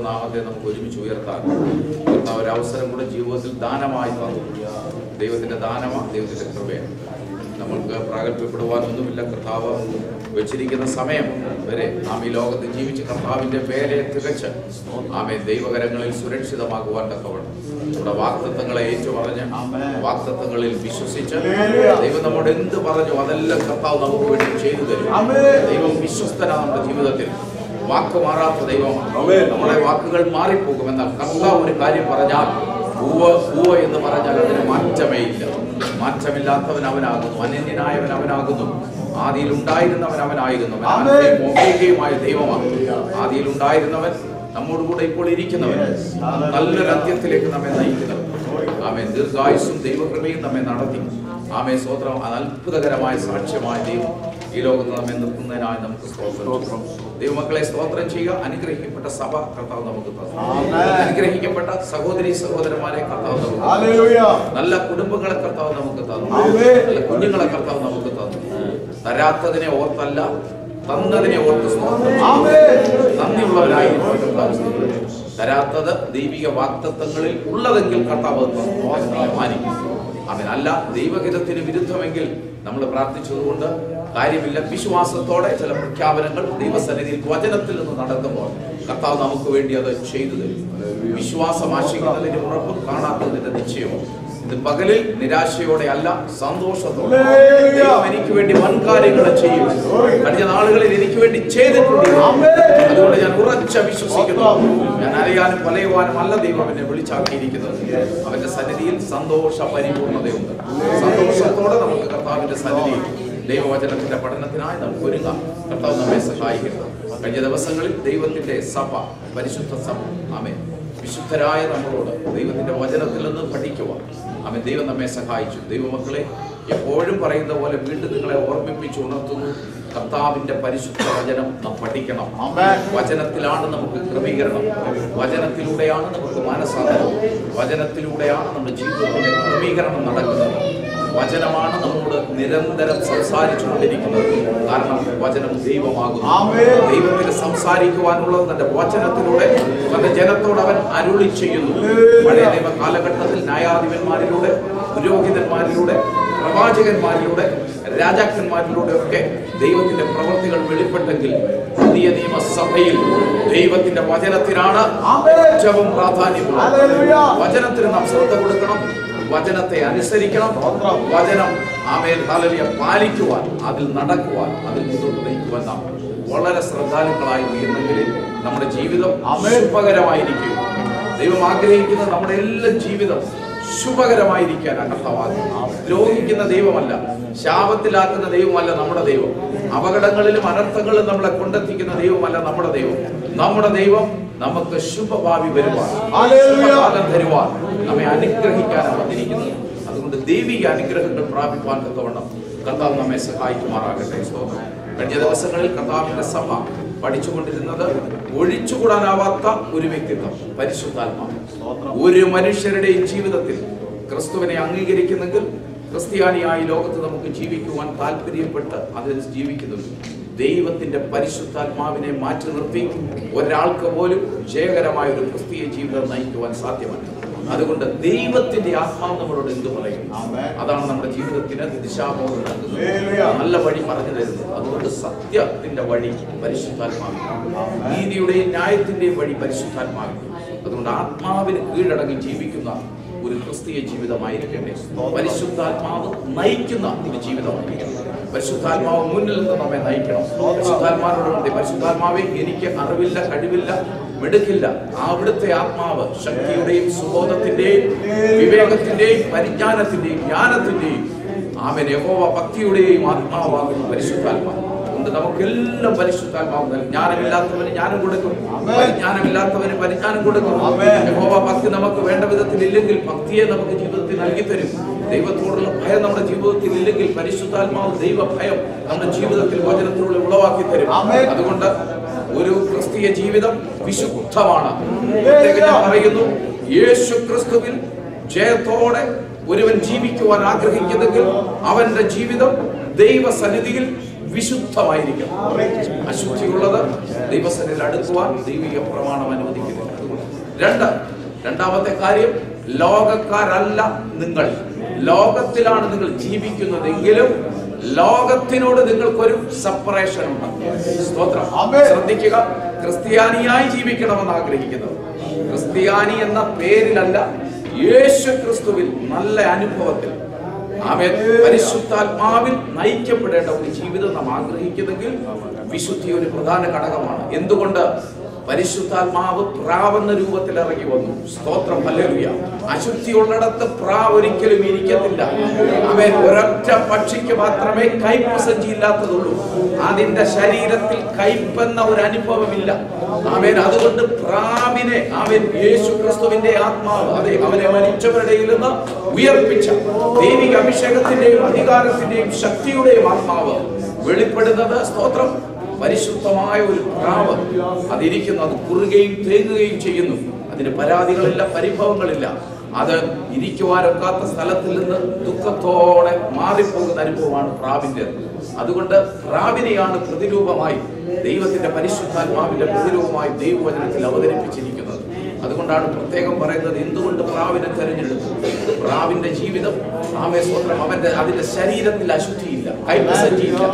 നാമത്തെ നമുക്ക് ഒരുമിച്ച് ഉയർത്താൻ കർത്താവ് ഒരു അവസരം കൂടെ ജീവിതത്തിൽ ദാനമായി തന്നു ദൈവത്തിന്റെ ദാനമാണ് ദൈവത്തിന്റെ കൃപയാണ് നമ്മൾക്ക് പ്രാഗൽഭ്യപ്പെടുവാനൊന്നുമില്ല കർത്താവ് വെച്ചിരിക്കുന്ന സമയം വരെ നാം ഈ ലോകത്ത് ജീവിച്ച് കർത്താവിന്റെ പേരെ തികച്ച് ആമേ ദൈവകരങ്ങളിൽ സുരക്ഷിതമാകുവാൻ തക്കവണ്ണം നമ്മുടെ വാക്തത്വങ്ങളെ ഏറ്റുപറഞ്ഞ് വാക്തത്വങ്ങളിൽ വിശ്വസിച്ച് ദൈവം നമ്മോട് എന്ത് പറഞ്ഞു അതെല്ലാം കർത്താവ് നമുക്ക് വേണ്ടി ചെയ്തു തരും ദൈവം വിശ്വസ്തനാണ് നമ്മുടെ ജീവിതത്തിൽ വാക്ക് മാറാത്ത ദൈവമാണ് നമ്മുടെ വാക്കുകൾ മാറിപ്പോകും എന്നാൽ കർത്താവ് ഒരു കാര്യം പറഞ്ഞാൽ പൂവ പൂവ എന്ന് പറഞ്ഞാൽ അതിന് മാറ്റമേ ഇല്ല മാറ്റമില്ലാത്തവൻ അവനാകുന്നു അനന്യനായവൻ അവനാകുന്നു ആദിയിൽ ഉണ്ടായിരുന്നവൻ അവനായിരുന്നു അവൻ ആദ്യത്തെയും ഒമേഗയുമായ ദൈവമാണ് ആദിയിൽ ഉണ്ടായിരുന്നവൻ നമ്മോടുകൂടെ ഇപ്പോൾ ഇരിക്കുന്നവൻ നല്ലൊരു അന്ത്യത്തിലേക്ക് നമ്മെ നയിക്കുന്നവൻ ആമേ ദീർഘായുസും ദൈവകൃപയും നമ്മെ നടത്തി ആമേ സ്വോത്രം അത് അത്ഭുതകരമായ സാക്ഷ്യമായ ദൈവം ഈ ലോകത്ത് നമ്മെ നിർത്തുന്നതിനായി നമുക്ക് സ്തോത്രം ദൈവമക്കളെ സ്തോത്രം ചെയ്യുക അനുഗ്രഹിക്കപ്പെട്ട സഭ കർത്താവ് നമുക്ക് തന്നു അനുഗ്രഹിക്കപ്പെട്ട സഹോദരി സഹോദരന്മാരെ കർത്താവ് നമുക്ക് തന്നു. Hallelujah. നല്ല കുടുംബങ്ങളെ കർത്താവ് നമുക്ക് തന്നു ആമേൻ. നല്ല കുഞ്ഞുങ്ങളെ കർത്താവ് നമുക്ക് തന്നു തരാത്തതിനെ ഓർത്തല്ല തന്നതിനെ ഓർത്ത് സ്തോത്രം ആമേൻ. നന്ദിയുള്ളവരായിരിക്കും കർത്താവ് സ്തുതിക്കുന്നു. തരാത്തത് ദൈവിക വാക്തത്വങ്ങളിൽ ഉള്ളതെങ്കിൽ കർത്താവ് അത് തന്നു. അതിനെ മാനിക്കും അവൻ അല്ല ദൈവഹിതത്തിന് വിരുദ്ധമെങ്കിൽ നമ്മൾ പ്രാർത്ഥിച്ചതുകൊണ്ട് കാര്യമില്ല വിശ്വാസത്തോടെ ചില പ്രഖ്യാപനങ്ങൾ ദൈവസന്നിധിയിൽ വചനത്തിൽ നിന്ന് നടത്തുമ്പോൾ കർത്താവ് നമുക്ക് വേണ്ടി അത് ചെയ്തു തരും വിശ്വാസം ആശിക്കുന്നതിന്റെ ഉറപ്പും കാണാത്തതിന്റെ നിശ്ചയവും ഇത് പകലിൽ നിരാശയോടെ അല്ല സന്തോഷത്തോടെ Hallelujah. ദൈവം എനിക്ക് വേണ്ടി വൻ കാര്യങ്ങൾ ചെയ്യും കഴിഞ്ഞ നാളുകളിൽ എനിക്ക് വേണ്ടി ചെയ്തിട്ടുണ്ട് Amen. അതുകൊണ്ട് ഞാൻ ഉറച്ച വിശ്വസിക്കുന്നു ഞാൻ അറിയാനും പലയുവാനും അല്ല ദൈവം എന്നെ വിളിച്ചാക്കിയിരിക്കുന്നത് അവന്റെ സന്നിധിയിൽ സന്തോഷ പരിപൂർണതയുണ്ട് സന്തോഷത്തോടെ നമുക്ക് കർത്താവിന്റെ സന്നിധിയിൽ ദൈവവചനത്തിന്റെ പഠനത്തിനായി നമുക്ക് ഒരുങ്ങാം കർത്താവ് നമ്മെ സഹായിക്കുന്നു കഴിഞ്ഞ ദിവസങ്ങളിൽ ദൈവത്തിന്റെ സഭ പരിശുദ്ധ സഭ ആമേ വിശുദ്ധരായ നമ്മളോട് ദൈവത്തിന്റെ വചനത്തിൽ നിന്ന് പഠിക്കുക അവൻ ദൈവം നമ്മെ സഹായിച്ചു ദൈവമക്കളെ എപ്പോഴും പറയുന്ന പോലെ വീണ്ടും നിങ്ങളെ ഓർമ്മിപ്പിച്ച് ഉണർത്തുന്നു കർത്താവിന്റെ പരിശുദ്ധ വചനം നാം പഠിക്കണം Amen. വചനത്തിലാണ് നമുക്ക് ക്രമീകരണം വചനത്തിലൂടെയാണ് നമുക്ക് മാനസാന്തരം വചനത്തിലൂടെയാണ് നമ്മുടെ ജീവിതത്തിന്റെ ക്രമീകരണം നടക്കുന്നത് വചനമാണ് നമ്മോട് നിരന്തരം സംസാരിച്ചു കൊണ്ടിരിക്കുന്നത് കാരണം വചനം ദൈവമാകുന്നു ആമേൻ. ദൈവത്തിന് സംസാരിക്കുവാനുള്ളത് തന്റെ വചനത്തിലൂടെ തന്റെ ജനത്തോട് അവൻ അരുളി ചെയ്യുന്നു പഴയ നിയമ കാലഘട്ടത്തിൽ ന്യായാധിപന്മാരിലൂടെ പുരോഹിതന്മാരിലൂടെ പ്രവാചകന്മാരിലൂടെ രാജാക്കന്മാരിലൂടെ ഒക്കെ ദൈവത്തിന്റെ പ്രവൃത്തികൾ വെളിപ്പെട്ടെങ്കിൽ പുതിയ നിയമസഭയിൽ ദൈവത്തിന്റെ വചനത്തിനാണ് ഏറ്റവും പ്രാധാന്യമുള്ളത് Hallelujah. വചനത്തിന് നാം ശ്രദ്ധ കൊടുക്കണം വചനത്തെ അനുസരിക്കണം വചനം ആമേൽ ഹാലലിയ പാലിക്കുവാൻ അതിൽ നടക്കുവാൻ അതിൽ മുന്നോട്ട് നയിക്കുവാൻ നാം വളരെ ശ്രദ്ധാലുക്കളായി തീർന്നെങ്കിൽ നമ്മുടെ ജീവിതം ആമേൻ. ശുഭകരമായിരിക്കും ദൈവം ആഗ്രഹിക്കുന്ന നമ്മുടെ എല്ലാ ജീവിതം ശുഭകരമായിരിക്കാൻ കർത്താവാകും ദ്രോഹിക്കുന്ന ദൈവമല്ല ശാപത്തിലാക്കുന്ന ദൈവമല്ല നമ്മുടെ ദൈവം അപകടങ്ങളിലും അനർത്ഥങ്ങളിലും നമ്മളെ കൊണ്ടെത്തിക്കുന്ന ദൈവമല്ല നമ്മുടെ ദൈവം നമ്മുടെ ദൈവം നമുക്ക് ശുഭഭാവി വരുവാൻ Hallelujah. ശുഭകാലം തരുവാൻ നമ്മെ അനുഗ്രഹിക്കാനാണ് വന്നിരിക്കുന്നത് അതുകൊണ്ട് ദൈവിക അനുഗ്രഹങ്ങൾ പ്രാപിപ്പാൻ തക്കവണ്ണം കർത്താവ് നമ്മെ സഹായിക്കുമാറാകട്ടെ സ്തോത്രം കഴിഞ്ഞ ദിവസങ്ങളിൽ കർത്താവിന്റെ സഭ പഠിച്ചുകൊണ്ടിരുന്നത് ഒഴിച്ചുകൂടാനാവാത്ത ഒരു വ്യക്തിത്വം പരിശുദ്ധാത്മാവ് ഒരു മനുഷ്യരുടെയും ജീവിതത്തിൽ ക്രിസ്തുവിനെ അംഗീകരിക്കുന്നെങ്കിൽ ക്രിസ്ത്യാനിയായി ലോകത്ത് നമുക്ക് ജീവിക്കുവാൻ താല്പര്യപ്പെട്ട് അതിൽ ജീവിക്കുന്നുണ്ട് ദൈവത്തിന്റെ പരിശുദ്ധാത്മാവിനെ മാറ്റി നിർത്തി ഒരാൾക്ക് പോലും ജയകരമായ ഒരു ക്രിസ്തീയ ജീവിതം നയിക്കുവാൻ സാധ്യമല്ല അതുകൊണ്ട് ദൈവത്തിന്റെ ആത്മാവ് നമ്മളോട് എന്ത് പറയും ആമേൻ. അതാണ് നമ്മുടെ ജീവിതത്തിന് ദിശാബോധം നൽകുന്നത് ഹല്ലേലൂയ. നല്ല വഴി പറഞ്ഞു തരുന്നത് അതുകൊണ്ട് സത്യത്തിന്റെ വഴി പരിശുദ്ധാത്മാവിന് നീതിയുടെയും ന്യായത്തിന്റെയും വഴി പരിശുദ്ധാത്മാവിന് അതുകൊണ്ട് ആത്മാവിന് കീഴടങ്ങി ജീവിക്കുന്ന ഒരു ക്രിസ്തീയ ജീവിതമായിരിക്കട്ടെ പരിശുദ്ധാത്മാവ് നയിക്കുന്ന ഒരു ജീവിതമായിരിക്കണം പരിശുദ്ധാത്മാവ് മുന്നിൽ നിന്ന് നമ്മെ നയിക്കണം പരിശുദ്ധാത്മാവിനോട് പറയും, പരിശുദ്ധാത്മാവെ എനിക്ക് അറിവില്ല കഴിവില്ല മിടുക്കില്ല അവിടുത്തെ ആത്മാവ് ശക്തിയുടെയും സുബോധത്തിന്റെയും വിവേകത്തിന്റെയും പരിജ്ഞാനത്തിന്റെയും ജ്ഞാനത്തിന്റെയും ആമൻ യഹോവ ഭക്തിയുടെയും ആത്മാവാകുന്നു പരിശുദ്ധാത്മാവ് അതുകൊണ്ട് നമുക്കെല്ലാം പരിശുദ്ധാത്മാവ് നൽകും ജ്ഞാനമില്ലാത്തവന് ജ്ഞാനം കൊടുക്കും ആമേൻ. പരിജ്ഞാനമില്ലാത്തവന് പരിജ്ഞാനം കൊടുക്കും ആമേൻ. യഹോവ ഭക്തി നമുക്ക് വേണ്ട വിധത്തിൽ ഇല്ലെങ്കിൽ ഭക്തിയെ നമുക്ക് ജീവിതത്തിൽ നൽകി തരും ദൈവത്തോടുള്ള ഭയം നമ്മുടെ ജീവിതത്തിൽ ഇല്ലെങ്കിൽ പരിശുദ്ധാത്മാവ് ദൈവ ഭയം നമ്മുടെ ജീവിതത്തിൽ വചനത്തിലൂടെ ഉളവാക്കി തരും ആമേൻ. അതുകൊണ്ട് ഒരു ക്രിസ്തീയ ജീവിതം വിശുദ്ധമാണ് പ്രത്യേകം ഞാൻ പറയുന്നു യേശു ക്രിസ്തുവിൽ ജയത്തോടെ ഒരുവൻ ജീവിക്കുവാൻ ആഗ്രഹിക്കുന്നെങ്കിൽ അവന്റെ ജീവിതം ദൈവസന്നിധിയിൽ വിശുദ്ധമായിരിക്കും അശുദ്ധിയുള്ളത് ദൈവസന്നിധിയിൽ അടുക്കുവാൻ ദൈവിക പ്രമാണം അനുവദിക്കുന്നില്ല രണ്ട് രണ്ടാമത്തെ കാര്യം ലോകക്കാരല്ല നിങ്ങൾ ലോകത്തിലാണ് നിങ്ങൾ ജീവിക്കുന്നതെങ്കിലും ലോകത്തിനോട് നിങ്ങൾക്കൊരു സെപ്പറേഷൻ ഉണ്ട് സ്തോത്രം ആമേൻ. ശ്രദ്ധിക്കുക ക്രിസ്ത്യാനിയായി ജീവിക്കണമെന്ന് ആഗ്രഹിക്കുന്നത് ക്രിസ്ത്യാനി എന്ന പേരിലല്ല യേശു ക്രിസ്തുവിൽ നല്ല അനുഭവത്തിൽ ആമേൻ പരിശുദ്ധാത്മാവിൽ നയിക്കപ്പെടേണ്ട ഒരു ജീവിതം നാം ആഗ്രഹിക്കുന്നെങ്കിൽ വിശുദ്ധി ഒരു പ്രധാന ഘടകമാണ് എന്തുകൊണ്ട് പരിശുദ്ധാത്മാവ് പ്രാവെന്ന രൂപത്തിൽ ഇറങ്ങി വന്നു സ്തോത്രം ഹല്ലേലൂയ അശുദ്ധി ഉള്ളിടത്ത് പ്രാവ് ഒരിക്കലും ഇരിക്കത്തില്ല അവൻ ഒരൊറ്റ പക്ഷിക്ക് മാത്രമേ കയ്പ് സഞ്ചിയില്ലാത്തതുള്ളൂ അതിന്റെ ശരീരത്തിൽ കയ്പെന്ന ഒരു അനുഭവമില്ല അവൻ അതുകൊണ്ട് പ്രാവിനെ അവൻ യേശു ക്രിസ്തുവിന്റെ ആത്മാവ് അതെ അവനെ മരിച്ചവരുടെ ഇടയിൽ നിന്ന് ഉയർപ്പിച്ച ദൈവിക അഭിഷേകത്തിന്റെയും അധികാരത്തിന്റെയും ശക്തിയുടെയും ആത്മാവ് വെളിപ്പെടുന്നത് സ്തോത്രം പരിശുദ്ധമായ ഒരു പ്രാവ് അതിരിക്കുന്നു അത് കുറുകയും തേങ്ങുകയും ചെയ്യുന്നു അതിന് പരാതികളില്ല പരിഭവങ്ങളില്ല അത് ഇരിക്കുവാനൊക്കാത്ത സ്ഥലത്തിൽ നിന്ന് ദുഃഖത്തോടെ മാറിപ്പോകുന്ന അനുഭവമാണ് പ്രാവിന്റെ അതുകൊണ്ട് പ്രാവിനെയാണ് പ്രതിരൂപമായി ദൈവത്തിന്റെ പരിശുദ്ധാത്മാവിന്റെ പ്രതിരൂപമായി ദൈവവചനത്തിൽ അവതരിപ്പിച്ചിരിക്കുന്നത് അതുകൊണ്ടാണ് പ്രത്യേകം പറയുന്നത് എന്തുകൊണ്ട് പ്രാവിനെ തെരഞ്ഞെടുത്തു പ്രാവിന്റെ ജീവിതം ആമേ സ്വത്രം അവന്റെ അതിന്റെ ശരീരത്തിൽ അശുദ്ധിയില്ല കൈപ്പസഞ്ചിയില്ല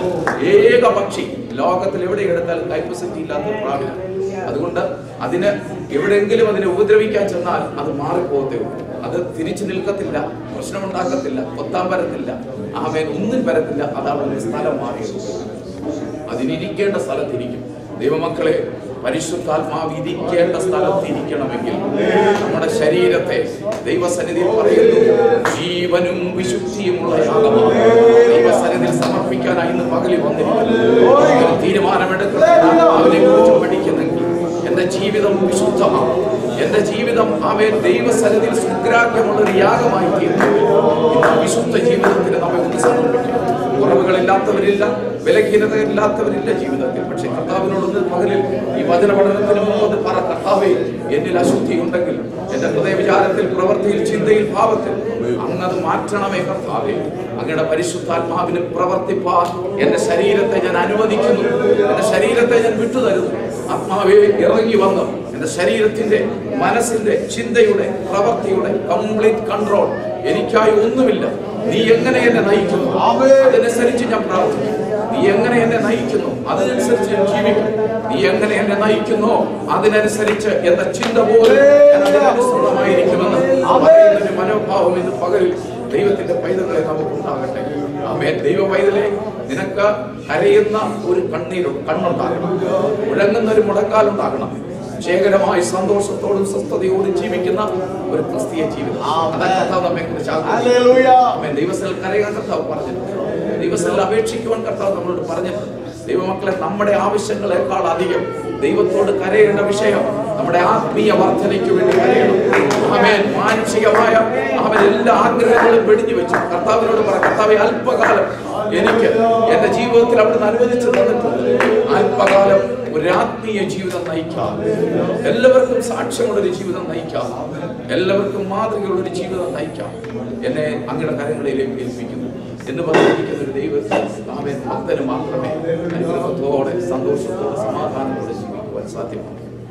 ഏക പക്ഷി ലോകത്തിൽ എവിടെ എടുത്താലും കൈപ്പസഞ്ചി ഇല്ലാത്ത പ്രാവിന് അതുകൊണ്ട് അതിന് എവിടെയെങ്കിലും അതിനെ ഉപദ്രവിക്കാൻ ചെന്നാൽ അത് മാറിപ്പോകത്തേ ഉള്ളൂ അത് തിരിച്ചു നിൽക്കത്തില്ല പ്രശ്നമുണ്ടാക്കത്തില്ല കൊത്താൻ വരത്തില്ല ആമേൻ ഒന്നും വരത്തില്ല അതാണ് ഒരു സ്ഥലം മാറിയത് അതിനിരിക്കേണ്ട സ്ഥലത്തിരിക്കും ദൈവമക്കളെ പരിശുദ്ധാത്മാവ് ഇരിക്കേണ്ട സ്ഥലത്തിരിക്കണമെങ്കിൽ നമ്മുടെ ശരീരത്തെ ദൈവസന്നിധിയിൽ പറയുന്നു ജീവനും വിശുദ്ധിയുമുള്ള യാഗമാണ് ദൈവസന്നിധിയിൽ സമർപ്പിക്കാനായി ഇന്ന് പകലിൽ വന്നിരിക്കുന്നു ഒരു തീരുമാനമെടുക്കുന്ന അവനെ കുറിച്ച് പഠിക്കുന്നെങ്കിൽ എന്റെ ജീവിതം വിശുദ്ധമാണ് എന്റെ ജീവിതം അവൻ ദൈവസന്നിധിയിൽ സുഗ്രാഹ്യമുള്ള ഒരു യാഗമായി തീരുന്നു ഇന്ന് വിശുദ്ധ ജീവിതത്തിന് നമ്മെ ഒന്ന് സമർപ്പിക്കാം കുറവുകളില്ലാത്തവരില്ല ബലഹീനതയില്ലാത്തവരില്ല ജീവിതത്തിൽ പക്ഷെ കർത്താവിനോടൊന്ന് പകലിൽ ഈ വചന പഠനത്തിന് മുമ്പ് ഒന്ന് പറ കർത്താവേ എന്നിൽ അശുദ്ധി ഉണ്ടെങ്കിൽ എന്റെ ഹൃദയ വിചാരത്തിൽ പ്രവൃത്തിയിൽ ചിന്തയിൽ ഭാവത്തിൽ അങ്ങത് മാറ്റണമേ കർത്താവേ അങ്ങയുടെ പരിശുദ്ധാത്മാവിന് പ്രവർത്തിപ്പാൻ എന്റെ ശരീരത്തെ ഞാൻ അനുവദിക്കുന്നു എന്റെ ശരീരത്തെ ഞാൻ വിട്ടുതരുന്നു ആത്മാവേ ഇറങ്ങി വന്ന് എന്റെ ശരീരത്തിന്റെ മനസ്സിന്റെ ചിന്തയുടെ പ്രവൃത്തിയുടെ കംപ്ലീറ്റ് കൺട്രോൾ എനിക്കായി ഒന്നുമില്ല നീ എങ്ങനെ എന്നെ നയിക്കുന്നു അതനുസരിച്ച് ഞാൻ പ്രാർത്ഥിക്കും നീ എങ്ങനെ എന്നെ നയിക്കുന്നു അതിനനുസരിച്ച് ഞാൻ ജീവിക്കും നീ എങ്ങനെ എന്നെ നയിക്കുന്നു അതിനനുസരിച്ച് എന്റെ ചിന്ത പോലും ഞാൻ അതിനനുസൃതമായിരിക്കുമെന്ന് പറയുന്ന ഒരു മനോഭാവം ഇന്ന് പകലിൽ ദൈവത്തിന്റെ പൈതങ്ങളെ നമുക്കുണ്ടാകട്ടെ ആമേ ദൈവ പൈതലെ നിനക്ക് കരയുന്ന ഒരു കണ്ണീരും കണ്ണുണ്ടാകണം മുഴങ്ങുന്ന ഒരു മുടക്കാലുണ്ടാകണം ശേഖരമായി സന്തോഷത്തോടും സ്വസ്ഥതയോടും ജീവിക്കുന്ന ഒരു ക്രിസ്തീയ ജീവിതം അതാണ് കർത്താവ് നമ്മെ കുറിച്ച് ഹല്ലേലൂയ. ആമേൻ. ദൈവസ്ഥലിൽ കരയാൻ കർത്താവ് പറഞ്ഞിട്ടുണ്ട് ദൈവസ്ഥലിൽ അപേക്ഷിക്കുവാൻ കർത്താവ് നമ്മളോട് പറഞ്ഞിട്ടുണ്ട് ദൈവമക്കളെ നമ്മുടെ ആവശ്യങ്ങളെക്കാൾ അധികം ദൈവത്തോട് കരയേണ്ട വിഷയം നമ്മുടെ ആത്മീയ വർധനയ്ക്ക് വേണ്ടി കരയണം ആമേൻ മാനുഷികമായ അവൻ എല്ലാ ആഗ്രഹങ്ങളും വെടിഞ്ഞു വെച്ചു കർത്താവിനോട് പറ കർത്താവെ അല്പകാലം എനിക്ക് എന്റെ ജീവിതത്തിൽ അവിടുന്ന് അനുവദിച്ചു തന്നിട്ടുണ്ട് അല്പകാലം ഒരു ആത്മീയ ജീവിതം നയിക്കാം എല്ലാവർക്കും സാക്ഷ്യമുള്ള ഒരു ജീവിതം നയിക്കാം എല്ലാവർക്കും മാതൃകയുള്ള ഒരു ജീവിതം നയിക്കാം എന്നെ അങ്ങയുടെ കരങ്ങളിലേക്ക് ഏൽപ്പിക്കുന്നു എന്ന് പറഞ്ഞിരിക്കുന്ന ഒരു ദൈവത്തിൽ ആമേൻ ഭക്തന് മാത്രമേ അനുഗ്രഹത്തോടെ സന്തോഷത്തോടെ സമാധാനത്തോടെ ജീവിക്കുവാൻ സാധ്യമാണ്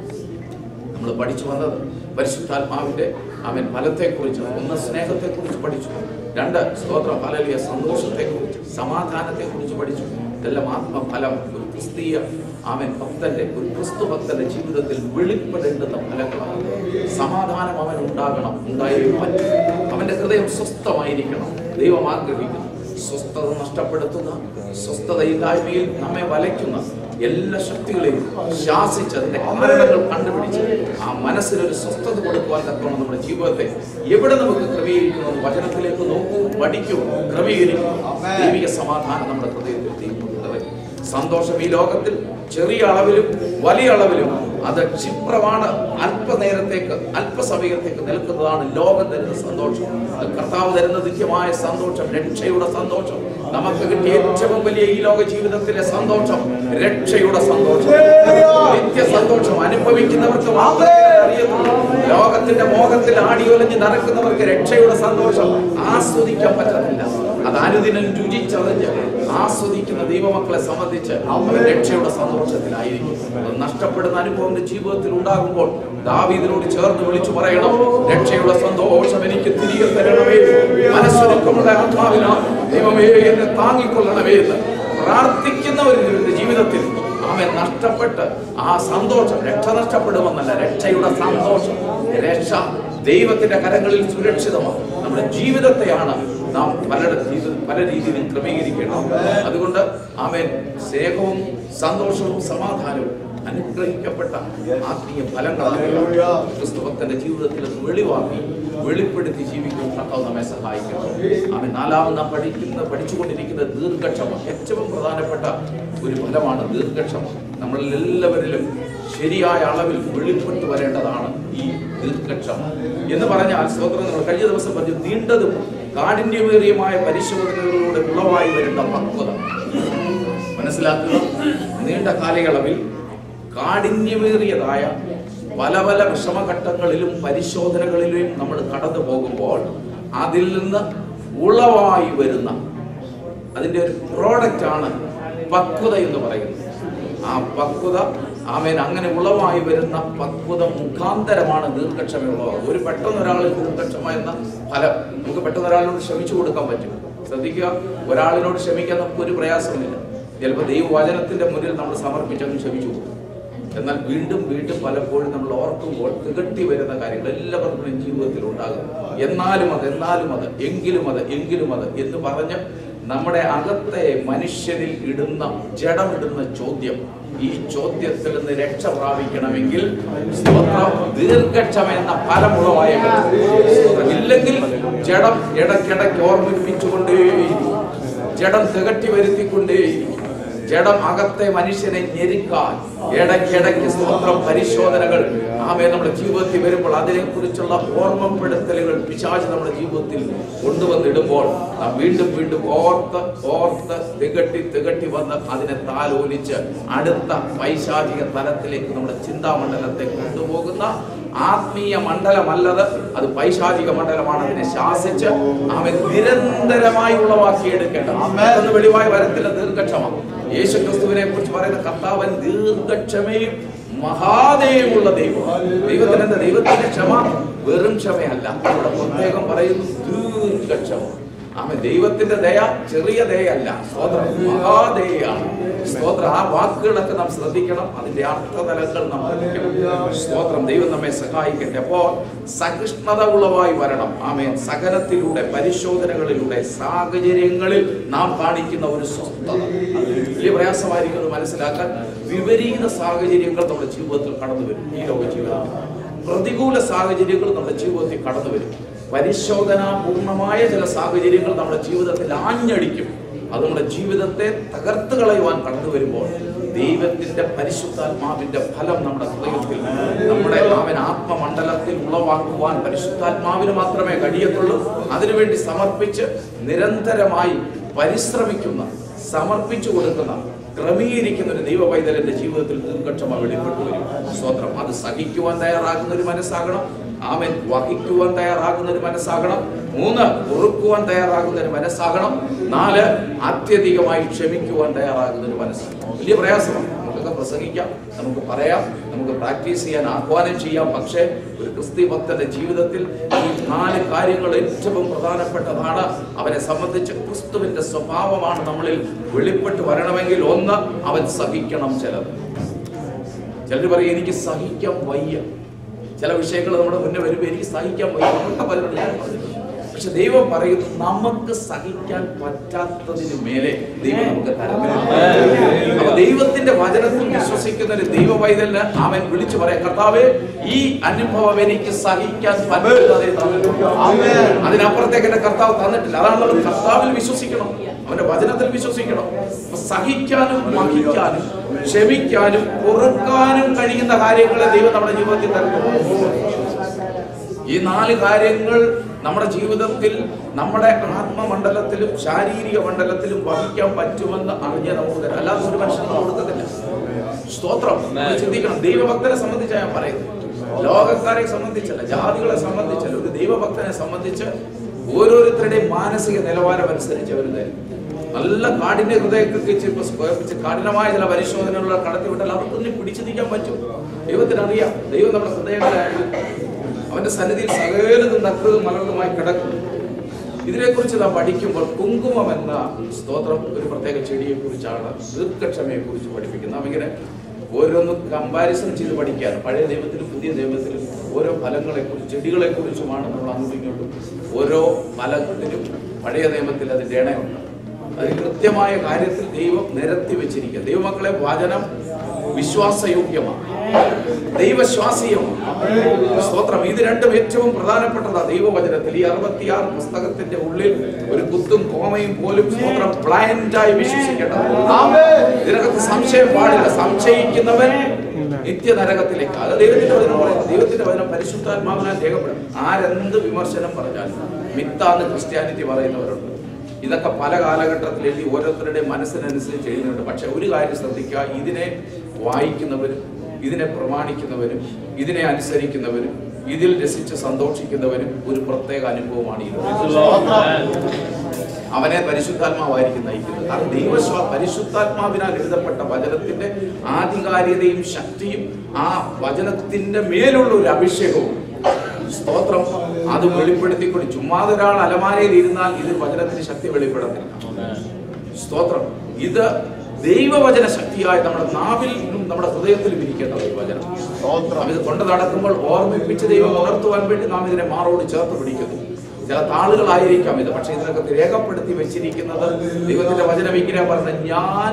നമ്മൾ പഠിച്ചു വന്നത് പരിശുദ്ധാത്മാവിന്റെ അവൻ ഫലത്തെക്കുറിച്ച് ഒന്ന് സ്നേഹത്തെക്കുറിച്ച് പഠിച്ചു രണ്ട് സ്തോത്ര ഫലലിയ സന്തോഷത്തെക്കുറിച്ച് സമാധാനത്തെക്കുറിച്ച് പഠിച്ചു ഇതെല്ലാം ആത്മഫലം ഒരു ക്രിസ്തീയ അവൻ ഭക്തന്റെ ഒരു ക്രിസ്തു ഭക്തന്റെ ജീവിതത്തിൽ വെളിപ്പെടേണ്ടുന്ന ഫലങ്ങളാണ് സമാധാനം അവൻ ഉണ്ടാകണം ഉണ്ടായേ പറ്റും അവന്റെ ഹൃദയം സ്വസ്ഥമായിരിക്കണം ദൈവം ആഗ്രഹിക്കുന്നു സ്വസ്ഥത നഷ്ടപ്പെടുത്തുന്ന സ്വസ്ഥതയില്ലായ്മയിൽ നമ്മെ വലയ്ക്കുന്ന എല്ലാ ശക്തികളെയും ശാസിച്ച് അതിന്റെ കാരണങ്ങൾ കണ്ടുപിടിച്ച് ആ മനസ്സിനൊരു സ്വസ്ഥത കൊടുക്കുവാൻ തക്കവണ്ണം നമ്മുടെ ജീവിതത്തെ എവിടെ നമുക്ക് ക്രമീകരിക്കുന്നു വചനത്തിലേക്ക് നോക്കൂ പഠിക്കൂ ക്രമീകരിക്കൂ ദൈവിക സമാധാനം നമ്മുടെ ഹൃദയത്തിൽ ദൈവമുള്ളത് സന്തോഷം ഈ ലോകത്തിൽ ചെറിയ അളവിലും വലിയ അളവിലും അത് ക്ഷിപ്രമാണ് അല്പനേരത്തേക്ക് അല്പസമയത്തേക്ക് നിൽക്കുന്നതാണ് ലോകം തരുന്ന സന്തോഷം അത് കർത്താവ് തരുന്ന നിത്യമായ സന്തോഷം രക്ഷയുടെ സന്തോഷം നമുക്ക് കിട്ടിയ ഏറ്റവും വലിയ ഈ ലോക ജീവിതത്തിലെ സന്തോഷം രക്ഷയുടെ സന്തോഷം നിത്യ സന്തോഷം അനുഭവിക്കുന്നവർക്ക് മാത്രമേ അറിയത്തുള്ളൂ ലോകത്തിന്റെ മോഹത്തിൽ ആടിയൊലഞ്ഞ് നടക്കുന്നവർക്ക് രക്ഷയുടെ സന്തോഷം ആസ്വദിക്കാൻ പറ്റത്തില്ല അത് അനുദിനം രുചിച്ചറിഞ്ഞ് ആസ്വദിക്കുന്ന ദൈവമക്കളെ സംബന്ധിച്ച് അവർ രക്ഷയുടെ സന്തോഷത്തിലായിരിക്കും അത് നഷ്ടപ്പെടുന്ന അനുഭവം നിന്റെ ജീവിതത്തിൽ ഉണ്ടാകുമ്പോൾ ദാവീദിനോട് ചേർന്ന് വിളിച്ചു പറയണം രക്ഷയുടെ സന്തോഷം എനിക്ക് തിരികെ തരണമേ മനസ്സൊരുക്കമുള്ള ആത്മാവിനാ ദൈവമേ എന്നെ താങ്ങിക്കൊള്ളണമേ എന്ന് പ്രാർത്ഥിക്കുന്നവരുടെ ജീവിതത്തിൽ അവൻ നഷ്ടപ്പെട്ട് ആ സന്തോഷം രക്ഷ നഷ്ടപ്പെടുമെന്നല്ല രക്ഷയുടെ സന്തോഷം രക്ഷ ദൈവത്തിന്റെ കരങ്ങളിൽ സുരക്ഷിതമാണ് നമ്മുടെ ജീവിതത്തെയാണ് നാം പല പല രീതിയിലും ക്രമീകരിക്കണം അതുകൊണ്ട് അവൻ സ്നേഹവും സന്തോഷവും സമാധാനവും അനുഗ്രഹിക്കപ്പെട്ട ആത്മീയ ഫലങ്ങളാണ് ക്രിസ്തുഭക്തന്റെ ജീവിതത്തിൽ അത് വെളിവാക്കി വെളിപ്പെടുത്തി ജീവിക്കാൻ കർത്താവ് നമ്മെ സഹായിക്കണം അവൻ നാലാമത് നാം പഠിക്കുന്ന പഠിച്ചുകൊണ്ടിരിക്കുന്ന ദീർഘക്ഷമ ഏറ്റവും പ്രധാനപ്പെട്ട ഒരു ഫലമാണ് ദീർഘക്ഷമ നമ്മളിൽ എല്ലാവരിലും ശരിയായ അളവിൽ വെളിപ്പെട്ടു വരേണ്ടതാണ് ഈ ദീർഘക്ഷമ എന്ന് പറഞ്ഞാൽ സ്വതന്ത്രങ്ങൾ കഴിഞ്ഞ ദിവസം പറഞ്ഞു നീണ്ടതും കാഠിന്യമേറിയമായ പരിശോധനകളിലൂടെ ഉളവായി വരുന്ന പക്വത മനസ്സിലാക്കുക നീണ്ട കാലയളവിൽ കാഠിന്യമേറിയതായ പല പല വിഷമഘട്ടങ്ങളിലും പരിശോധനകളിലും നമ്മൾ കടന്നു പോകുമ്പോൾ അതിൽ നിന്ന് ഉളവായി വരുന്ന അതിൻ്റെ ഒരു പ്രോഡക്റ്റ് ആണ് പക്വത എന്ന് പറയുന്നത് ആ പക്വത ആമേൻ അങ്ങനെ ഉളവായി വരുന്ന പക്വത മുഖാന്തരമാണ് ദീർഘക്ഷമയുള്ളത് ഒരു പെട്ടെന്ന് ഒരാളിൽ ദീർഘക്ഷമ എന്ന ഫലം നമുക്ക് പെട്ടെന്ന് ഒരാളിനോട് ക്ഷമിച്ചു കൊടുക്കാൻ പറ്റും ശ്രദ്ധിക്കുക ഒരാളിനോട് ക്ഷമിക്കാൻ നമുക്ക് ഒരു പ്രയാസമില്ല ചിലപ്പോൾ ദൈവവചനത്തിന്റെ മുന്നിൽ നമ്മൾ സമർപ്പിച്ചങ്ങ് ക്ഷമിച്ചു കൊടുക്കും എന്നാൽ വീണ്ടും വീണ്ടും പലപ്പോഴും നമ്മൾ ഓർക്കുമ്പോൾ തികട്ടി വരുന്ന കാര്യങ്ങൾ എല്ലാവർക്കും ജീവിതത്തിൽ ഉണ്ടാകും എന്നാലും അത് എന്നാലും അത് എങ്കിലും അത് എങ്കിലും അത് എന്ന് പറഞ്ഞ് നമ്മുടെ അകത്തെ മനുഷ്യരിൽ ഇടുന്ന ജഡമിടുന്ന ചോദ്യം ഈ ചോദ്യത്തിൽ നിന്ന് രക്ഷ പ്രാപിക്കണമെങ്കിൽ സ്തോത്രം ദീർഘക്ഷമ എന്ന ഫലമുളവായ ഇല്ലെങ്കിൽ ജഡം ഇടയ്ക്കിടയ്ക്ക് ഓർമ്മിപ്പിച്ചുകൊണ്ടേയിരിക്കും ജഡം തികട്ടി വരുത്തിക്കൊണ്ടേയിരിക്കും ജഡം അകത്തെ മനുഷ്യനെ ഞെരുക്കാൻ ഇടയ്ക്കിടയ്ക്ക് സ്വന്തം പരിശോധനകൾ ആമേ നമ്മുടെ ജീവിതത്തിൽ വരുമ്പോൾ അതിനെ കുറിച്ചുള്ള ഓർമ്മപ്പെടുത്തലുകൾ പിശാച് നമ്മുടെ ജീവിതത്തിൽ കൊണ്ടുവന്നിടുമ്പോൾ നാം വീണ്ടും വീണ്ടും ഓർത്ത് ഓർത്ത് തികട്ടി തികട്ടി വന്ന് അതിനെ താലോലിച്ച് അടുത്ത വൈശാചിക തലത്തിലേക്ക് നമ്മുടെ ചിന്താമണ്ഡലത്തെ കൊണ്ടുപോകുന്ന ആത്മീയ മണ്ഡലമല്ലത് അത് പൈശാചിക മണ്ഡലമാണ് അതിനെ ശാസിച്ച് അവൻ നിരന്തരമായി ഉളവാക്കിയെടുക്കേണ്ട അന്ന് വെളിവായി വരത്തില്ല ദീർഘക്ഷമ യേശു ക്രിസ്തുവിനെ കുറിച്ച് പറയുന്ന കർത്താവൻ ദീർഘക്ഷമയും മഹാദയമുള്ള ദൈവം ദൈവത്തിന് എന്താ ദൈവത്തിന്റെ ക്ഷമ വെറും ക്ഷമയല്ല ഇവിടെ പ്രത്യേകം പറയുന്നു ദീർഘക്ഷമ ആമേ ദൈവത്തിന്റെ ദയ ചെറിയ ദയയല്ല സ്തോത്രം മഹാദയാണ് സ്തോത്രം ആ വാക്കുകളൊക്കെ നാം ശ്രദ്ധിക്കണം അതിന്റെ അർത്ഥതലങ്ങൾ നാം പഠിക്കണം സ്തോത്രം ദൈവം നമ്മെ സഹായിക്കട്ടെ അപ്പോൾ സഹിഷ്ണുത ഉളവായി വരണം ആമേൻ സഹനത്തിലൂടെ പരിശോധനകളിലൂടെ സാഹചര്യങ്ങളിൽ നാം കാണിക്കുന്ന ഒരു സ്വസ്ഥത വലിയ പ്രയാസമായിരിക്കും മനസ്സിലാക്കാൻ വിപരീത സാഹചര്യങ്ങൾ നമ്മുടെ ജീവിതത്തിൽ കടന്നു വരും ഈ ലോക ജീവിതത്തിൽ പ്രതികൂല സാഹചര്യങ്ങൾ നമ്മുടെ ജീവിതത്തിൽ കടന്നു വരും പരിശോധനാപൂർണമായ ചില സാഹചര്യങ്ങൾ നമ്മുടെ ജീവിതത്തിൽ ആഞ്ഞടിക്കും അത് നമ്മുടെ ജീവിതത്തെ തകർത്ത് കളയുവാൻ കടന്നു വരുമ്പോൾ ദൈവത്തിന്റെ പരിശുദ്ധാത്മാവിന്റെ ഫലം നമ്മുടെ ഹൃദയത്തിൽ നമ്മുടെ അവൻ ആത്മമണ്ഡലത്തിൽ ഉളവാക്കുവാൻ പരിശുദ്ധാത്മാവിന് മാത്രമേ കഴിയത്തുള്ളൂ അതിനുവേണ്ടി സമർപ്പിച്ച് നിരന്തരമായി പരിശ്രമിക്കുന്ന സമർപ്പിച്ചു കൊടുക്കുന്ന ക്രമീകരിക്കുന്ന ഒരു ദൈവ പൈതലിന്റെ ജീവിതത്തിൽ ദീർഘക്ഷമ വെളിപ്പെട്ടു വരും സ്വത്രം അത് സഹിക്കുവാൻ തയ്യാറാകുന്ന ഒരു മനസ്സാകണം ആമൻ വഹിക്കുവാൻ തയ്യാറാകുന്ന ഒരു മനസ്സാകണം മൂന്ന് പൊറുക്കുവാൻ തയ്യാറാകുന്ന ഒരു മനസ്സാകണം നാല് അത്യധികമായി ക്ഷമിക്കുവാൻ തയ്യാറാകുന്ന ഒരു മനസ്സാണ് വലിയ പ്രയാസമാണ് നമുക്കൊക്കെ പ്രസംഗിക്കാം നമുക്ക് പറയാം നമുക്ക് പ്രാക്ടീസ് ചെയ്യാൻ ആഹ്വാനം ചെയ്യാം പക്ഷേ ഒരു ക്രിസ്തി ഭക്തന്റെ ജീവിതത്തിൽ ഈ നാല് കാര്യങ്ങൾ ഏറ്റവും പ്രധാനപ്പെട്ടതാണ് അവനെ സംബന്ധിച്ച് ക്രിസ്തുവിന്റെ സ്വഭാവമാണ് നമ്മളിൽ വെളിപ്പെട്ട് വരണമെങ്കിൽ ഒന്ന് അവൻ സഹിക്കണം ചിലത് ചിലർ പറയും എനിക്ക് സഹിക്കാൻ വയ്യ ചില വിഷയങ്ങൾ നമ്മുടെ മുന്നേ വരുമ്പോൾ എനിക്ക് സഹിക്കാൻ വയ്യ നമ്മുടെ പലരോട് ഞാൻ പറഞ്ഞിട്ടുണ്ട്. പക്ഷെ ദൈവം പറയുന്നു നമുക്ക് സഹിക്കാൻ പറ്റാത്തതിന് മേലെ ദൈവം നമുക്ക് തരം തരും. അപ്പൊ ദൈവത്തിന്റെ വചനത്തിൽ വിശ്വസിക്കുന്ന ഒരു ദൈവ പൈതലിന് അവൻ വിളിച്ചു പറയാം കർത്താവേ ഈ അനുഭവം എനിക്ക് സഹിക്കാൻ പറ്റുന്നതേ തന്നിട്ടുള്ളൂ." അതിനപ്പുറത്തേക്ക് എന്റെ കർത്താവ് തന്നിട്ടില്ല അതാണ് നമ്മൾ കർത്താവിൽ വിശ്വസിക്കണം അവന്റെ വചനത്തിൽ വിശ്വസിക്കണം അപ്പൊ സഹിക്കാനും വഹിക്കാനും ക്ഷമിക്കാനും പൊറുക്കാനും കഴിയുന്ന കാര്യങ്ങളെ ദൈവം നമ്മുടെ ജീവിതത്തിൽ തരുന്നു ഈ നാല് കാര്യങ്ങൾ നമ്മുടെ ജീവിതത്തിൽ നമ്മുടെ ആത്മമണ്ഡലത്തിലും ശാരീരിക മണ്ഡലത്തിലും വഹിക്കാൻ പറ്റുമെന്ന് അറിഞ്ഞ നമുക്ക് തരാം അല്ലാതെ ഒരു മനുഷ്യനും കൊടുക്കത്തില്ല സ്തോത്രം നമ്മൾ ചിന്തിക്കണം ദൈവഭക്തരെ സംബന്ധിച്ചാണ് ഞാൻ പറയുന്നത് ലോകക്കാരെ സംബന്ധിച്ചല്ല ജാതികളെ സംബന്ധിച്ചല്ല ഒരു ദൈവഭക്തനെ സംബന്ധിച്ച് ഓരോരുത്തരുടെയും മാനസിക നിലവാരം അനുസരിച്ച് അവർ തരും നല്ല കാടിന്റെ ഹൃദയത്തിൽ ഇപ്പൊ സ്പർശിച്ച് കഠിനമായ ചില പരിശോധനകളെ കടത്തിവിട്ടാൽ അവർക്കൊന്നും പിടിച്ചു നിൽക്കാൻ പറ്റും ദൈവത്തിന് അറിയാം ദൈവം നമ്മുടെ ഹൃദയങ്ങളെ അറിയും. അവന്റെ സന്നിധിയിൽ സകലതും നല്ലതും മലർന്നുമായി കിടക്കും ഇതിനെക്കുറിച്ച് നാം പഠിക്കുമ്പോൾ കുങ്കുമം എന്ന സ്തോത്രം ഒരു പ്രത്യേക ചെടിയെ കുറിച്ചാണ് ദീർഘക്ഷമയെ കുറിച്ച് പഠിപ്പിക്കുന്നത് നാം ഇങ്ങനെ ഓരോന്നും കമ്പാരിസൺ ചെയ്ത് പഠിക്കാറ് പഴയ ദൈവത്തിലും പുതിയ ദൈവത്തിലും ഓരോ ഫലങ്ങളെ കുറിച്ച് ചെടികളെ കുറിച്ചുമാണ് നമ്മൾ അങ്ങോട്ടും ഇങ്ങോട്ടും ഓരോ ഫലത്തിലും പഴയ നിയമത്തിൽ അതിന്റെ ഇണയുണ്ട് അത് കൃത്യമായ കാര്യത്തിൽ ദൈവം നിരത്തി വെച്ചിരിക്കുക ദൈവമക്കളെ വചനം വിശ്വാസയോഗ്യമാണ് ദൈവശ്വാസീയമാണ് സ്തോത്രം ഇത് രണ്ടും ഏറ്റവും പ്രധാനപ്പെട്ടതാണ് ദൈവവചനത്തിൽ ഈ അറുപത്തിയാറ് പുസ്തകത്തിന്റെ ഉള്ളിൽ ഒരു കുത്തും കോമയും പോലും സ്തോത്രം ബ്ലൈൻഡായി വിശ്വസിക്കേണ്ടത് ഇതിനകത്ത് സംശയം പാടില്ല സംശയിക്കുന്നവൻ നിത്യനരകത്തിലേക്ക് അത് ദൈവത്തിന്റെ വചനം പറയുന്നത് ദൈവത്തിന്റെ വചനം പരിശുദ്ധാത്മാവിനാൽ രേഖപ്പെടും ആരെന്ത് വിമർശനം പറഞ്ഞാലും മിത്താന്ന് ക്രിസ്ത്യാനിറ്റി പറയുന്നവരുണ്ട് ഇതൊക്കെ പല കാലഘട്ടത്തിൽ എഴുതി ഓരോരുത്തരുടെ മനസ്സിനനുസരിച്ച് എഴുതുന്നുണ്ട് പക്ഷെ ഒരു കാര്യം ശ്രദ്ധിക്കുക ഇതിനെ വായിക്കുന്നവരും ഇതിനെ പ്രമാണിക്കുന്നവരും ഇതിനെ അനുസരിക്കുന്നവരും ഇതിൽ രസിച്ച് സന്തോഷിക്കുന്നവരും ഒരു പ്രത്യേക അനുഭവമാണ് ഈ ലോകത്തിൽ. അവനെ പരിശുദ്ധാത്മാവായിരിക്കും നയിക്കുന്നത് കാരണം ദൈവശ്വാ പരിശുദ്ധാത്മാവിനാൽ എഴുതപ്പെട്ട വചനത്തിന്റെ ആധികാരികതയും ശക്തിയും ആ വചനത്തിന്റെ മേലുള്ള ഒരു അഭിഷേകവും സ്തോത്രം അത് വെളിപ്പെടുത്തിക്കൊണ്ട് ചുമ്മാതെ ഒരാൾ അലമാരയിൽ ഇരുന്നാൽ ഇത് വചനത്തിന് ശക്തി വെളിപ്പെടത്തില്ല സ്തോത്രം ഇത് ദൈവവചന ശക്തിയായി നമ്മുടെ നാവിലും നമ്മുടെ ഹൃദയത്തിലും ഇരിക്കേണ്ട ഒരു വചനം നാം ഇത് കൊണ്ട് നടക്കുമ്പോൾ ഓർമ്മിപ്പിച്ച് ദൈവം ഉണർത്തുവാൻ വേണ്ടി നാം ഇതിനെ മാറോട് ചേർത്ത് പിടിക്കുന്നു ചില താളുകളായിരിക്കാം ഇത് പക്ഷെ ഇതിനകത്ത് രേഖപ്പെടുത്തി വെച്ചിരിക്കുന്നത് ദൈവത്തിന്റെ വചനം ഇങ്ങനെ പറഞ്ഞ ഞാൻ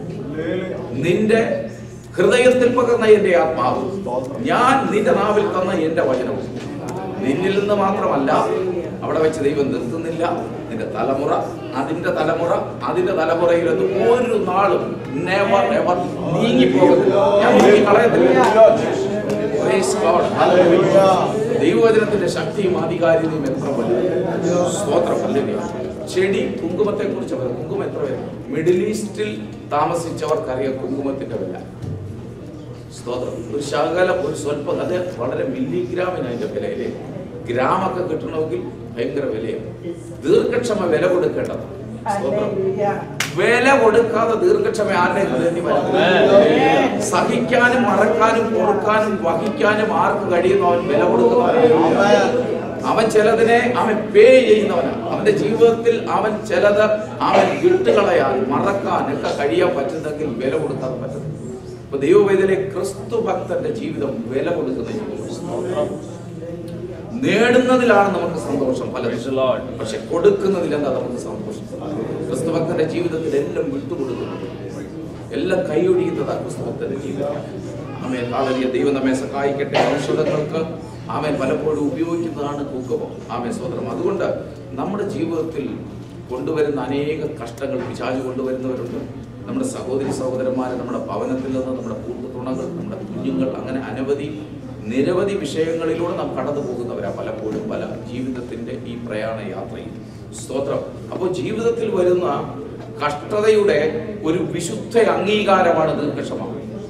നിന്റെ ഹൃദയത്തിൽ പകർന്ന എന്റെ ആത്മാവ് ഞാൻ നിന്റെ നാവിൽ തന്ന എന്റെ വചനവും നിന്നിൽ നിന്ന് മാത്രമല്ല അവിടെ വെച്ച് ദൈവം നിർത്തുന്നില്ല നിന്റെ തലമുറ അതിന്റെ തലമുറ അതിന്റെ തലമുറയിലൊന്നും ഒരു നാളും നെവർ നെവർ നീങ്ങി പോകുന്നില്ല ഞാൻ നീങ്ങി കളയത്തില്ല Praise God. Hallelujah. ദൈവവചനത്തിന്റെ ശക്തിയും ആധികാരികതയും എത്ര വലുത് സ്തോത്രം അല്ലെങ്കിൽ ചെടി കുങ്കുമത്തെ കുറിച്ച് പറയാം കുങ്കുമം എത്ര വില മിഡിൽ ഈസ്റ്റിൽ താമസിച്ചവർക്കറിയാം കുങ്കുമത്തിന്റെ വില സ്തോത്രം ഒരു ശകല ഒരു സ്വല്പം അത് വളരെ മില്ലിഗ്രാമിന് അതിന്റെ വിലയില് ഗ്രാമൊക്കെ കിട്ടണമെങ്കിൽ ഭയങ്കര വിലയാണ് ദീർഘക്ഷമ വില കൊടുക്കേണ്ടത് സ്തോത്രം വില കൊടുക്കാതെ ദീർഘക്ഷമ ആരുടെ ഹൃദയത്തിൽ വരുന്നില്ല. സഹിക്കാനും മറക്കാനും കൊടുക്കാനും വഹിക്കാനും ആർക്ക് കഴിയുന്നു അവൻ വില കൊടുക്കുന്നവനാണ് അവൻ ചിലതിനെ അവൻ പേ ചെയ്യുന്നവനാണ് അവന്റെ ജീവിതത്തിൽ അവൻ ചിലത് അവൻ വിട്ടുകളയാൻ മറക്കാൻ ഒക്കെ കഴിയാൻ പറ്റുന്നെങ്കിൽ വില കൊടുക്കാതെ പറ്റുന്നു ഇപ്പൊ ദൈവവേദനെ ക്രിസ്തു ഭക്തന്റെ ജീവിതം വില കൊടുക്കുന്ന ജീവിതം നേടുന്നതിലാണ് നമുക്ക് സന്തോഷം പലരും പക്ഷെ കൊടുക്കുന്നതിൽ എന്താ നമുക്ക് സന്തോഷം ക്രിസ്തു ഭക്തന്റെ ജീവിതത്തിൽ എല്ലാം വിട്ടുകൊടുക്കുന്നു എല്ലാം കൈയൊഴിയുന്നതാണ് ക്രിസ്തു ഭക്തന്റെ ജീവിതം ആമേൻ വളരെ ദൈവം നമ്മെ സഹായിക്കട്ടെ ഔഷധങ്ങൾക്ക് ആമേൻ പലപ്പോഴും ഉപയോഗിക്കുന്നതാണ് കുങ്കമം ആമേൻ സ്വതന്ത്രം അതുകൊണ്ട് നമ്മുടെ ജീവിതത്തിൽ കൊണ്ടുവരുന്ന അനേക കഷ്ടങ്ങൾ പിശാച് കൊണ്ടുവരുന്നവരുണ്ട് നമ്മുടെ സഹോദരി സഹോദരന്മാരെ നമ്മുടെ ഭവനത്തിൽ നിന്ന് നമ്മുടെ കൂട്ടുതുണകൾ നമ്മുടെ കുഞ്ഞുങ്ങൾ അങ്ങനെ അനവധി നിരവധി വിഷയങ്ങളിലൂടെ നാം കടന്നു പോകുന്നവരാ പലപ്പോഴും പല ജീവിതത്തിന്റെ ഈ പ്രയാണ യാത്രയിൽ സ്തോത്രം അപ്പോൾ ജീവിതത്തിൽ വരുന്ന കഷ്ടതയുടെ ഒരു വിശുദ്ധ അംഗീകാരമാണ് ദീർഘക്ഷമ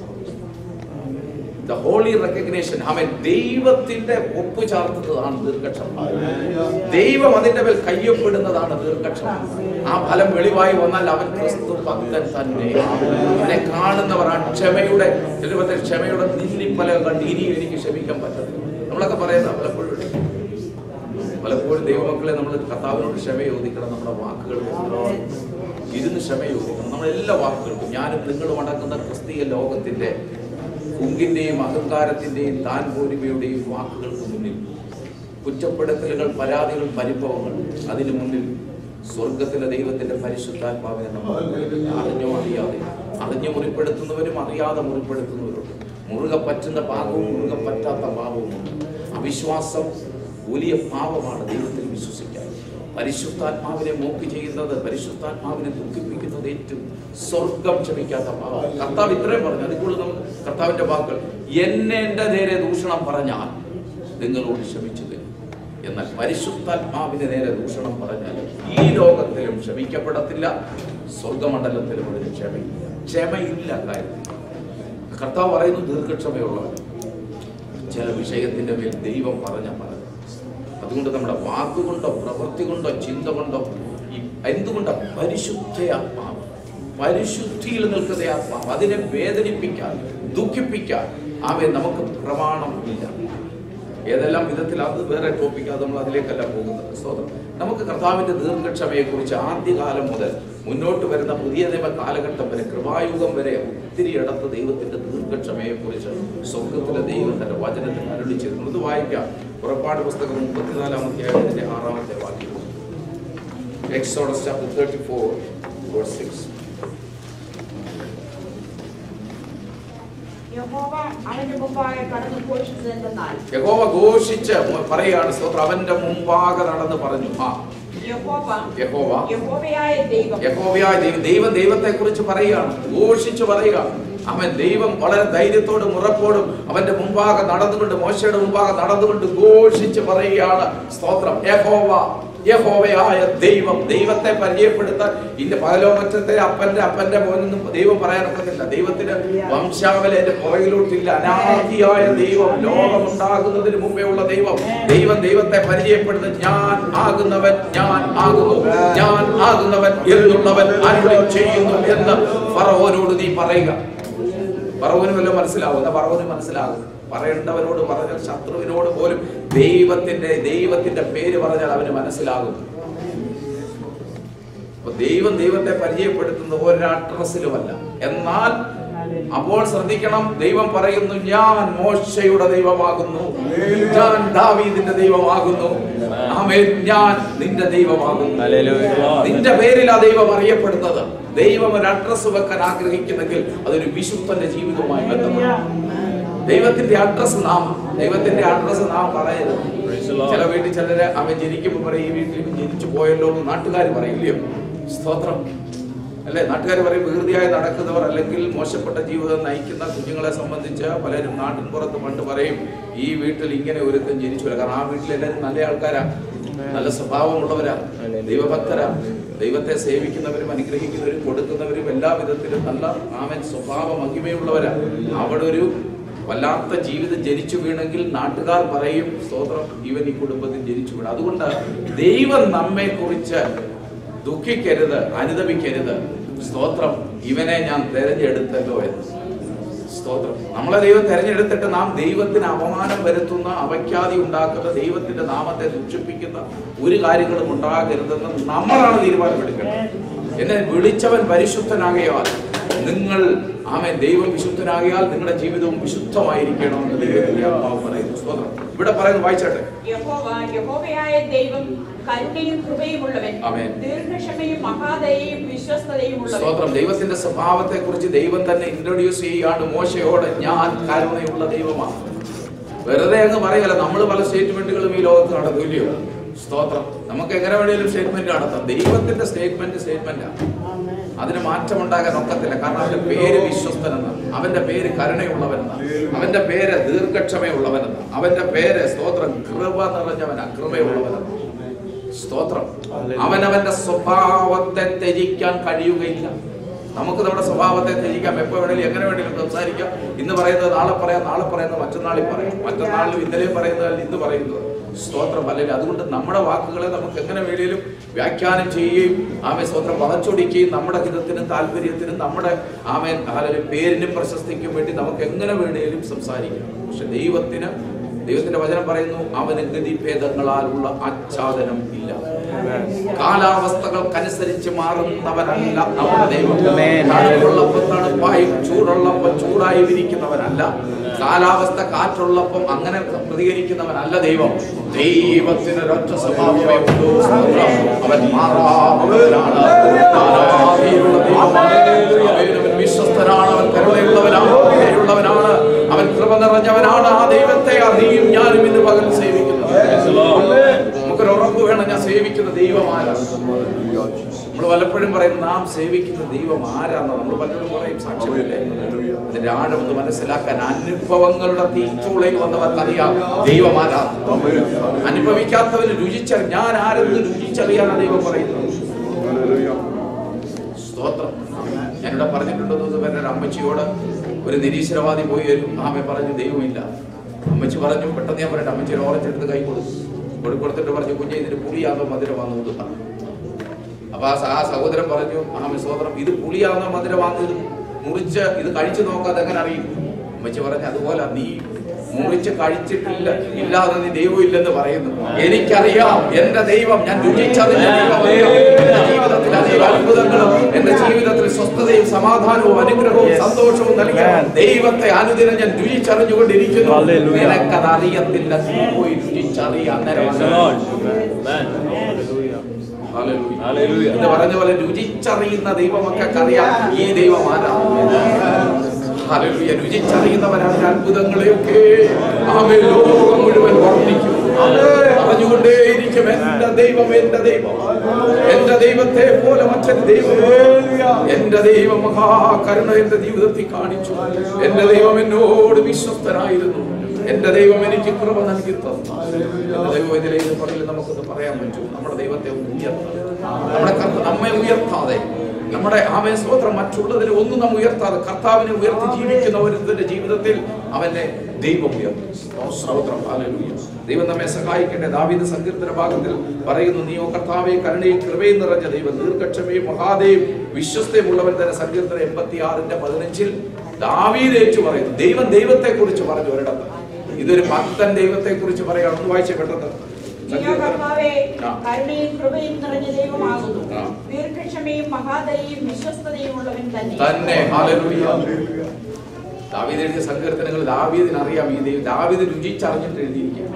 ദ ഹോളി റെക്കഗ്നേഷൻ അവൻ ദൈവത്തിന്റെ ഒപ്പ് ചാർത്തുന്നതാണ് ദീർഘക്ഷമ ദൈവം അതിന്റെ മേൽ കയ്യൊപ്പിടുന്നതാണ് ദീർഘക്ഷമ ആ ഫലം വെളിവായി വന്നാൽ അവൻ ക്രിസ്തു ഭക്തൻ തന്നെ അവനെ കാണുന്നവർ ആ ക്ഷമയുടെ ചിലപ്പോൾ ക്ഷമയുടെ നിന്നിപ്പല കണ്ട് ഇനിയും എനിക്ക് ക്ഷമിക്കാൻ പറ്റത്തില്ല നമ്മളൊക്കെ പറയുന്ന പലപ്പോഴും പലപ്പോഴും ദൈവമക്കളെ നമ്മൾ കർത്താവിനോട് ക്ഷമ ചോദിക്കണം നമ്മുടെ വാക്കുകൾ ഇരുന്ന് ക്ഷമ ചോദിക്കണം നമ്മുടെ എല്ലാ വാക്കുകൾക്കും ഞാനും നിങ്ങളും അടക്കുന്ന ക്രിസ്തീയ ലോകത്തിന്റെ കുങ്കിന്റെയും അഹങ്കാരത്തിന്റെയും താൻ പോരിമയുടെയും വാക്കുകൾക്ക് മുന്നിൽ കുറ്റപ്പെടുത്തലുകൾ പരാതികൾ പരിഭവങ്ങൾ അതിനു മുന്നിൽ സ്വർഗത്തിലെ ദൈവത്തിന്റെ പരിശുദ്ധാത്മാവിനെ നമ്മൾ അറിഞ്ഞോ അറിയാതെ അറിഞ്ഞു മുറിപ്പെടുത്തുന്നവരും അറിയാതെ മുറിപ്പെടുത്തുന്നവരുണ്ട് മുറുകെ പറ്റുന്ന പാപവും മുറുകെ പറ്റാത്ത പാപവുമുണ്ട് അവിശ്വാസം വലിയ പാപമാണ് ദൈവത്തിൽ വിശ്വസിക്കാൻ പരിശുദ്ധാത്മാവിനെ മോക്ക് ചെയ്യുന്നത് പരിശുദ്ധാത്മാവിനെ ദുഃഖിപ്പിക്കുന്നത് ഏറ്റവും സ്വർഗം ക്ഷമിക്കാത്ത പാപം കർത്താവ് ഇത്രയും പറഞ്ഞു അതിൽ കൂടുതൽ നമുക്ക് കർത്താവിന്റെ വാക്കുകൾ എന്നെ എൻ്റെ നേരെ ദൂഷണം പറഞ്ഞാൽ നിങ്ങളോട് ക്ഷമിച്ചു തരും എന്നാൽ പരിശുദ്ധാത്മാവിന്റെ നേരെ ദൂഷണം പറഞ്ഞാൽ ഈ ലോകത്തിലും ക്ഷമിക്കപ്പെടത്തില്ല സ്വർഗമണ്ഡലത്തിലും അതിന് ക്ഷമയില്ല ക്ഷമയില്ല കാര്യത്തിൽ കർത്താവ് പറയുന്നു ദീർഘക്ഷമയുള്ളവൻ ചില വിഷയത്തിന്റെ മേൽ ദൈവം പറഞ്ഞ പറഞ്ഞു അതുകൊണ്ട് നമ്മുടെ വാക്കുകൊണ്ടോ പ്രവൃത്തി കൊണ്ടോ ചിന്ത കൊണ്ടോ ഈ എന്തുകൊണ്ടോ പരിശുദ്ധ ആത്മാവ് പരിശുദ്ധിയിൽ നിൽക്കുന്ന ആത്മാവ് അതിനെ വേദനിപ്പിക്കാൻ ദുഃഖിപ്പിക്കാൻ അവൻ നമുക്ക് പ്രമാണം ഇല്ല ഏതെല്ലാം വിധത്തിൽ അത് വേറെ ടോപ്പിക് അത് നമ്മൾ അതിലേക്കല്ല പോകുന്നത് സ്വതം നമുക്ക് കർത്താവിന്റെ ദീർഘക്ഷമയെ കുറിച്ച് ആദ്യകാലം മുതൽ മുന്നോട്ട് വരുന്ന പുതിയ നിയമ കാലഘട്ടം വരെ കൃപായുഗം വരെ ഒത്തിരി ഇടത്ത് ദൈവത്തിന്റെ ദീർഘക്ഷമയെ കുറിച്ച് സ്വർഗത്തിലെ ദൈവം തന്റെ വചനത്തിൽ അരുളിച്ചിരുന്നു ഇത് വായിക്കാം പുറപ്പാട് പുസ്തകം മുപ്പത്തിനാലാമത്തെ അധ്യായത്തിന്റെ ആറാമത്തെ വാക്യം Exodus chapter 34, verse 6. യഹോവ അവന്റെ മുമ്പാകെ കടന്നു ഘോഷിച്ചതെന്തെന്നാൽ യഹോവ ഘോഷിച്ച് പറയുകയാണ് സ്തോത്രം അവന്റെ മുമ്പാകെ നടന്ന് പറഞ്ഞു ആ യഹോവ യഹോവ യഹോവയായ ദൈവം യഹോവയായ ദൈവം ദൈവം ദൈവത്തെ കുറിച്ച് പറയുകയാണ് ഘോഷിച്ച് പറയുക അവൻ ദൈവം വളരെ ധൈര്യത്തോടും ഉറപ്പോടും അവന്റെ മുമ്പാകെ നടന്നുകൊണ്ട് മോശയുടെ മുമ്പാകെ നടന്നുകൊണ്ട് ഘോഷിച്ച് പറയുകയാണ് സ്തോത്രം യഹോവ യഹോവയായ ദൈവം ദൈവത്തെ പരിചയപ്പെടുത്താൻ ഇന്ന് പകലോമറ്റത്തെ അപ്പന്റെ അപ്പന്റെ മോനൊന്നും ദൈവം പറയാനൊക്കത്തില്ല ദൈവത്തിന് വംശാവലി എന്റെ പുറകിലോട്ടില്ല അനാദിയായ ദൈവം ലോകമുണ്ടാകുന്നതിന് മുമ്പേ ഉള്ള ദൈവം ദൈവം ദൈവത്തെ പരിചയപ്പെടുന്നത് ഞാൻ ആകുന്നവൻ ഞാൻ ആകുന്നു ഞാൻ ആകുന്നവൻ എന്നുള്ളവൻ അരുളി ചെയ്യുന്നു എന്ന് ഫറവോനോട് നീ പറയുക ഫറവോന് വല്ലതും മനസ്സിലാവും എന്നാ ഫറവോന് മനസ്സിലാകും പറയേണ്ടവനോട് പറഞ്ഞാൽ ശത്രുവിനോട് പോലും ദൈവത്തിന്റെ ദൈവത്തിന്റെ പേര് പറഞ്ഞാൽ അവന് മനസ്സിലാകും അപ്പൊ ദൈവം ദൈവത്തെ പരിചയപ്പെടുത്തുന്ന ഒരു അഡ്രസ്സിലുമല്ല എന്നാൽ അപ്പോൾ ശ്രദ്ധിക്കണം ദൈവം പറയുന്നു ഞാൻ മോശയുടെ ദൈവമാകുന്നു ഞാൻ ദാവീദിന്റെ ദൈവമാകുന്നു ആമേൻ ഞാൻ നിന്റെ ദൈവമാകുന്നു നിന്റെ പേരിൽ ആ ദൈവം അറിയപ്പെടുന്നത് ദൈവം ഒരു അഡ്രസ് വെക്കാൻ ആഗ്രഹിക്കുന്നെങ്കിൽ അതൊരു വിശുദ്ധന്റെ ജീവിതവുമായി ബന്ധമാണ് ദൈവത്തിന്റെ അഡ്രസ് നാം ദൈവത്തിന്റെ അഡ്രസ് നാം പറയരുത് ചില വീട്ടിൽ ചിലര് അവൻ ജനിക്കുമ്പോൾ പറയും ഈ വീട്ടിൽ ഇവൻ ജനിച്ചു പോയല്ലോ എന്ന് നാട്ടുകാർ പറയില്ലയോ സ്തോത്രം അല്ലെ നാട്ടുകാർ പറയും വികൃതിയായി നടക്കുന്നവർ അല്ലെങ്കിൽ മോശപ്പെട്ട ജീവിതം നയിക്കുന്ന കുഞ്ഞുങ്ങളെ സംബന്ധിച്ച് പലരും നാട്ടിൻ പുറത്ത് പണ്ട് പറയും ഈ വീട്ടിൽ ഇങ്ങനെ ഒരുത്തൻ ജനിച്ചു വരാം കാരണം ആ വീട്ടിൽ എല്ലാവരും നല്ല ആൾക്കാരാ നല്ല സ്വഭാവമുള്ളവരാ ദൈവഭക്തരാ ദൈവത്തെ സേവിക്കുന്നവരും അനുഗ്രഹിക്കുന്നവരും കൊടുക്കുന്നവരും എല്ലാ വിധത്തിലും നല്ല ആമൻ സ്വഭാവ മഹിമയുള്ളവരാ അവിടെ ഒരു വല്ലാത്ത ജീവിതം ജനിച്ചു വീണെങ്കിൽ നാട്ടുകാർ പറയും സ്തോത്രം ഇവൻ ഈ കുടുംബത്തിൽ ജനിച്ചു വീണ അതുകൊണ്ട് ദൈവം നമ്മെ കുറിച്ച് ദുഃഖിക്കരുത് അനുദപിക്കരുത് സ്തോത്രം ഇവനെ ഞാൻ തെരഞ്ഞെടുത്തല്ലോ എന്ന് സ്തോത്രം നമ്മളെ ദൈവം തെരഞ്ഞെടുത്തിട്ട് നാം ദൈവത്തിന് അപമാനം വരുത്തുന്ന അവഖ്യാതി ഉണ്ടാക്കുന്ന ദൈവത്തിന്റെ നാമത്തെ ദുഷിപ്പിക്കുന്ന ഒരു കാര്യങ്ങളും ഉണ്ടാകരുതെന്ന് നമ്മളാണ് തീരുമാനമെടുക്കേണ്ടത് എന്നെ വിളിച്ചവൻ പരിശുദ്ധനാകയാൽ നിങ്ങൾ ആമേ ദൈവം വിശുദ്ധനാകയാൽ നിങ്ങളുടെ ജീവിതവും വിശുദ്ധമായിരിക്കണമെന്ന് ദൈവത്തിന്റെ ആത്മാവ് പറയുന്നു സ്തോത്രം ഇവിടെ പറയുന്നു വായിച്ചാട്ടെ യഹോവ യഹോവയായ ദൈവം കരുണയും കൃപയുമുള്ളവൻ ആമേൻ. ദീർഘക്ഷമയും മഹാദയയും വിശ്വസ്തതയും ഉള്ളവൻ സ്തോത്രം ദൈവത്തിന്റെ സ്വഭാവത്തെ കുറിച്ച് ദൈവം തന്നെ ഇൻട്രൊഡ്യൂസ് ചെയ്യുകയാണ് മോശയോട് ഞാൻ കരുണയുള്ള ദൈവമാണ് വെറുതെ അങ്ങ് പറയല്ല നമ്മൾ പല സ്റ്റേറ്റ്മെന്റുകളും ഈ ലോകത്ത് നടക്കില്ലയോ സ്തോത്രം നമുക്ക് എങ്ങനെ വേണേലും സ്റ്റേറ്റ്മെന്റ് നടത്താം ദൈവത്തിന്റെ സ്റ്റേറ്റ്മെന്റ് സ്റ്റേറ്റ്മെന്റാണ് അതിന് മാറ്റമുണ്ടാകാൻ ഒക്കത്തില്ല കാരണം അവന്റെ പേര് വിശ്വസ്തനെന്നാണ് അവന്റെ പേര് കരുണയുള്ളവനെന്നാണ് അവന്റെ പേര് ദീർഘക്ഷമയുള്ളവനെന്നാണ് അവന്റെ പേര് സ്തോത്രം കൃപ നിറഞ്ഞവനാ കൃപയുള്ളവനെന്നാണ് സ്തോത്രം അവനവന്റെ സ്വഭാവത്തെ ത്യജിക്കാൻ കഴിയുകയില്ല നമുക്ക് നമ്മുടെ സ്വഭാവത്തെ ത്യജിക്കാം എപ്പോ വേണേലും എങ്ങനെ വേണേലും സംസാരിക്കാം ഇന്ന് പറയുന്നത് നാളെ പറയാം നാളെ പറയുന്നത് മറ്റന്നാളിൽ പറയാം മറ്റന്നാളിൽ ഇന്നലെ പറയുന്നത് ഇന്ന് പറയുന്നത് സ്തോത്രം അല്ലെങ്കിൽ അതുകൊണ്ട് നമ്മുടെ വാക്കുകളെ നമുക്ക് എങ്ങനെ വേണേലും വ്യാഖ്യാനം ചെയ്യുകയും ആമെ സ്തോത്രം വളച്ചൊടിക്കുകയും നമ്മുടെ ഹിതത്തിനും താല്പര്യത്തിനും നമ്മുടെ ആമെ ഒരു പേരിനും പ്രശസ്തിക്കും വേണ്ടി നമുക്ക് എങ്ങനെ വേണേലും സംസാരിക്കാം പക്ഷെ ദൈവത്തിന് ദൈവത്തിന്റെ വചനം പറയുന്നു അവന് ഗതിഭേദങ്ങളാലുള്ള ആച്ഛാദനം ഇല്ല കാലാവസ്ഥകൾക്കനുസരിച്ച് മാറുന്നവനല്ല നമ്മുടെ ദൈവം തണുപ്പുള്ളപ്പം തണുപ്പായും ചൂടുള്ളപ്പം ചൂടായി വിരിക്കുന്നവനല്ല കാലാവസ്ഥ കാറ്റുള്ളപ്പം അങ്ങനെ പ്രതികരിക്കുന്നവനല്ല ദൈവം ദൈവത്തിന് ഒരൊറ്റ സ്വഭാവമേ ഉള്ളൂ സ്തോത്രം. അവൻ മാറാവുന്നവനാണ് അനാദിയുള്ള ദൈവമാണ്. അവൻ വിശ്വസ്തനാണ് അവൻ കരുണയുള്ളവനാണ് കരുണയുള്ളവനാണ് അവൻ കൃപ നിറഞ്ഞവനാണ് ആ ദൈവത്തെ നീയും ഞാനും ഇന്ന് പകൽ സേവിക്കുന്നത് നമുക്കൊരു ഉറപ്പ് വേണം ഞാൻ സേവിക്കുന്ന ദൈവം ആരാണ് നമ്മൾ പലപ്പോഴും പറയും നാം സേവിക്കുന്ന ദൈവം ആരാന്ന് നമ്മൾ പലപ്പോഴും പറയും സാക്ഷ്യമില്ലേ അതിന്റെ ആഴം ഒന്ന് മനസ്സിലാക്കാൻ അനുഭവങ്ങളുടെ തീച്ചൂളയിൽ വന്നവർക്ക് അറിയാം ദൈവം ആരാണ് അനുഭവിക്കാത്തവന് രുചിച്ച ഞാൻ ആരെന്ന് രുചിച്ചറിയാനാണ് ദൈവം പറയുന്നത് സ്തോത്രം ഞാനിവിടെ പറഞ്ഞിട്ടുണ്ടെന്ന് പറഞ്ഞ ഒരു അമ്മച്ചിയോട് ഒരു നിരീശ്വരവാദി പോയി ഒരു ആമെ പറഞ്ഞു ദൈവമില്ല അമ്മച്ചി പറഞ്ഞു പെട്ടെന്ന് ഞാൻ പറയട്ടെ അമ്മച്ചി ഒരു ഓറഞ്ച് എടുത്ത് കൈ കൊടുത്തു കൊടു കൊടുത്തിട്ട് പറഞ്ഞു കുഞ്ഞെ ഇതിന് പുളിയാണോ മധുരമാണോ എന്ന് പറഞ്ഞു അപ്പൊ ആ സ- ആ സഹോദരൻ പറഞ്ഞു ആമ സഹോദരം ഇത് പുളിയാണോ മധുരമാണോ ഇത് മുറിച്ച് ഇത് കഴിച്ചു നോക്കാതെ എങ്ങനെ അറിയും അമ്മച്ചി പറഞ്ഞു അതുപോലെ നീ മുറിച്ച് കഴിച്ചിട്ടില്ല ഇല്ലാതെ നീ ദൈവം ഇല്ലെന്ന് പറയുന്നു എനിക്കറിയാം എന്റെ ദൈവം ഞാൻ രുചിച്ചറിഞ്ഞ ദൈവമറിയാം. എന്റെ ജീവിതത്തിൽ അനേക അത്ഭുതങ്ങളും എന്റെ ജീവിതത്തിൽ സ്വസ്ഥതയും സമാധാനവും അനുഗ്രഹവും സന്തോഷവും നൽകിയ ദൈവത്തെ അനുദിനം ഞാൻ രുചിച്ചറിഞ്ഞുകൊണ്ടിരിക്കുന്നു Hallelujah. നിനക്കത് അറിയത്തില്ല നീ പോയി രുചിച്ചറിയാം Praise the അന്നേരം Lord. Amen. Hallelujah. Hallelujah. Hallelujah. എന്ന് പറഞ്ഞ പോലെ രുചിച്ചറിയുന്ന ദൈവമൊക്കെ അറിയാം ഈ ദൈവം ആരാണ് ഹല്ലേലൂയ. രുചിച്ചറിയുന്നവരാണ് അത്ഭുതങ്ങളെയൊക്കെ ആമേ ലോകം മുഴുവൻ വർണ്ണിക്കും പറഞ്ഞുകൊണ്ടേയിരിക്കും എന്റെ ദൈവം എന്റെ ദൈവം എന്റെ ദൈവത്തെ പോലെ മറ്റൊരു ദൈവം എന്റെ ദൈവം മഹാകരുണ എന്റെ ജീവിതത്തിൽ കാണിച്ചു എന്റെ ദൈവം എന്നോട് വിശ്വസ്തനായിരുന്നു എന്റെ ദൈവം എനിക്ക് കൃപ നൽകി തന്നു എന്റെ ദൈവം ഇതിലേക്ക് പറയിൽ നമുക്കൊന്ന് പറയാൻ പറ്റും നമ്മുടെ ദൈവത്തെ ഒന്ന് ഉയർത്താം നമ്മുടെ കർത്ത നമ്മെ ഉയർത്താതെ നമ്മുടെ ആമേ സ്വോത്രം മറ്റുള്ളതിനെ ഒന്നും നാം ഉയർത്താതെ കർത്താവിനെ ഉയർത്തി ജീവിക്കുന്ന ഒരുത്തിന്റെ ജീവിതത്തിൽ അവനെ ദൈവം ഉയർത്തും സ്തോത്രം ഹല്ലേലൂയ ദൈവം നമ്മെ സഹായിക്കട്ടെ ദാവീദ് സങ്കീർത്തന ഭാഗത്തിൽ പറയുന്നു നീയോ കർത്താവെ കരുണയും കൃപയും നിറഞ്ഞ ദൈവം ദീർഘക്ഷമയും മഹാദേവും വിശ്വസ്തയുമുള്ളവൻ തന്നെ സങ്കീർത്തന എൺപത്തി ആറിന്റെ പതിനഞ്ചിൽ ദാവീദ് ഏറ്റു പറയുന്നു ദൈവം ദൈവത്തെ കുറിച്ച് പറഞ്ഞു ഒരിടത്ത് ഇതൊരു ഭക്തൻ ദൈവത്തെ കുറിച്ച് പറയുകയാണ് ഒന്ന് വായിച്ച പെട്ടെന്ന് നീയോ കർത്താവേ ആ. കരുണയും കൃപയും നിറഞ്ഞ ദൈവമാകുന്നു ആ. ദീർഘക്ഷമയും മഹാദയും വിശ്വസ്തതയും ഉള്ളവൻ തന്നെ തന്നെ ഹല്ലേലൂയ ദാവീദ് എഴുതിയ സങ്കീർത്തനങ്ങൾ ദാവീദിന് അറിയാം ഈ ദൈവം ദാവീദ് രുചിച്ചറിഞ്ഞിട്ട് എഴുതിയിരിക്കുക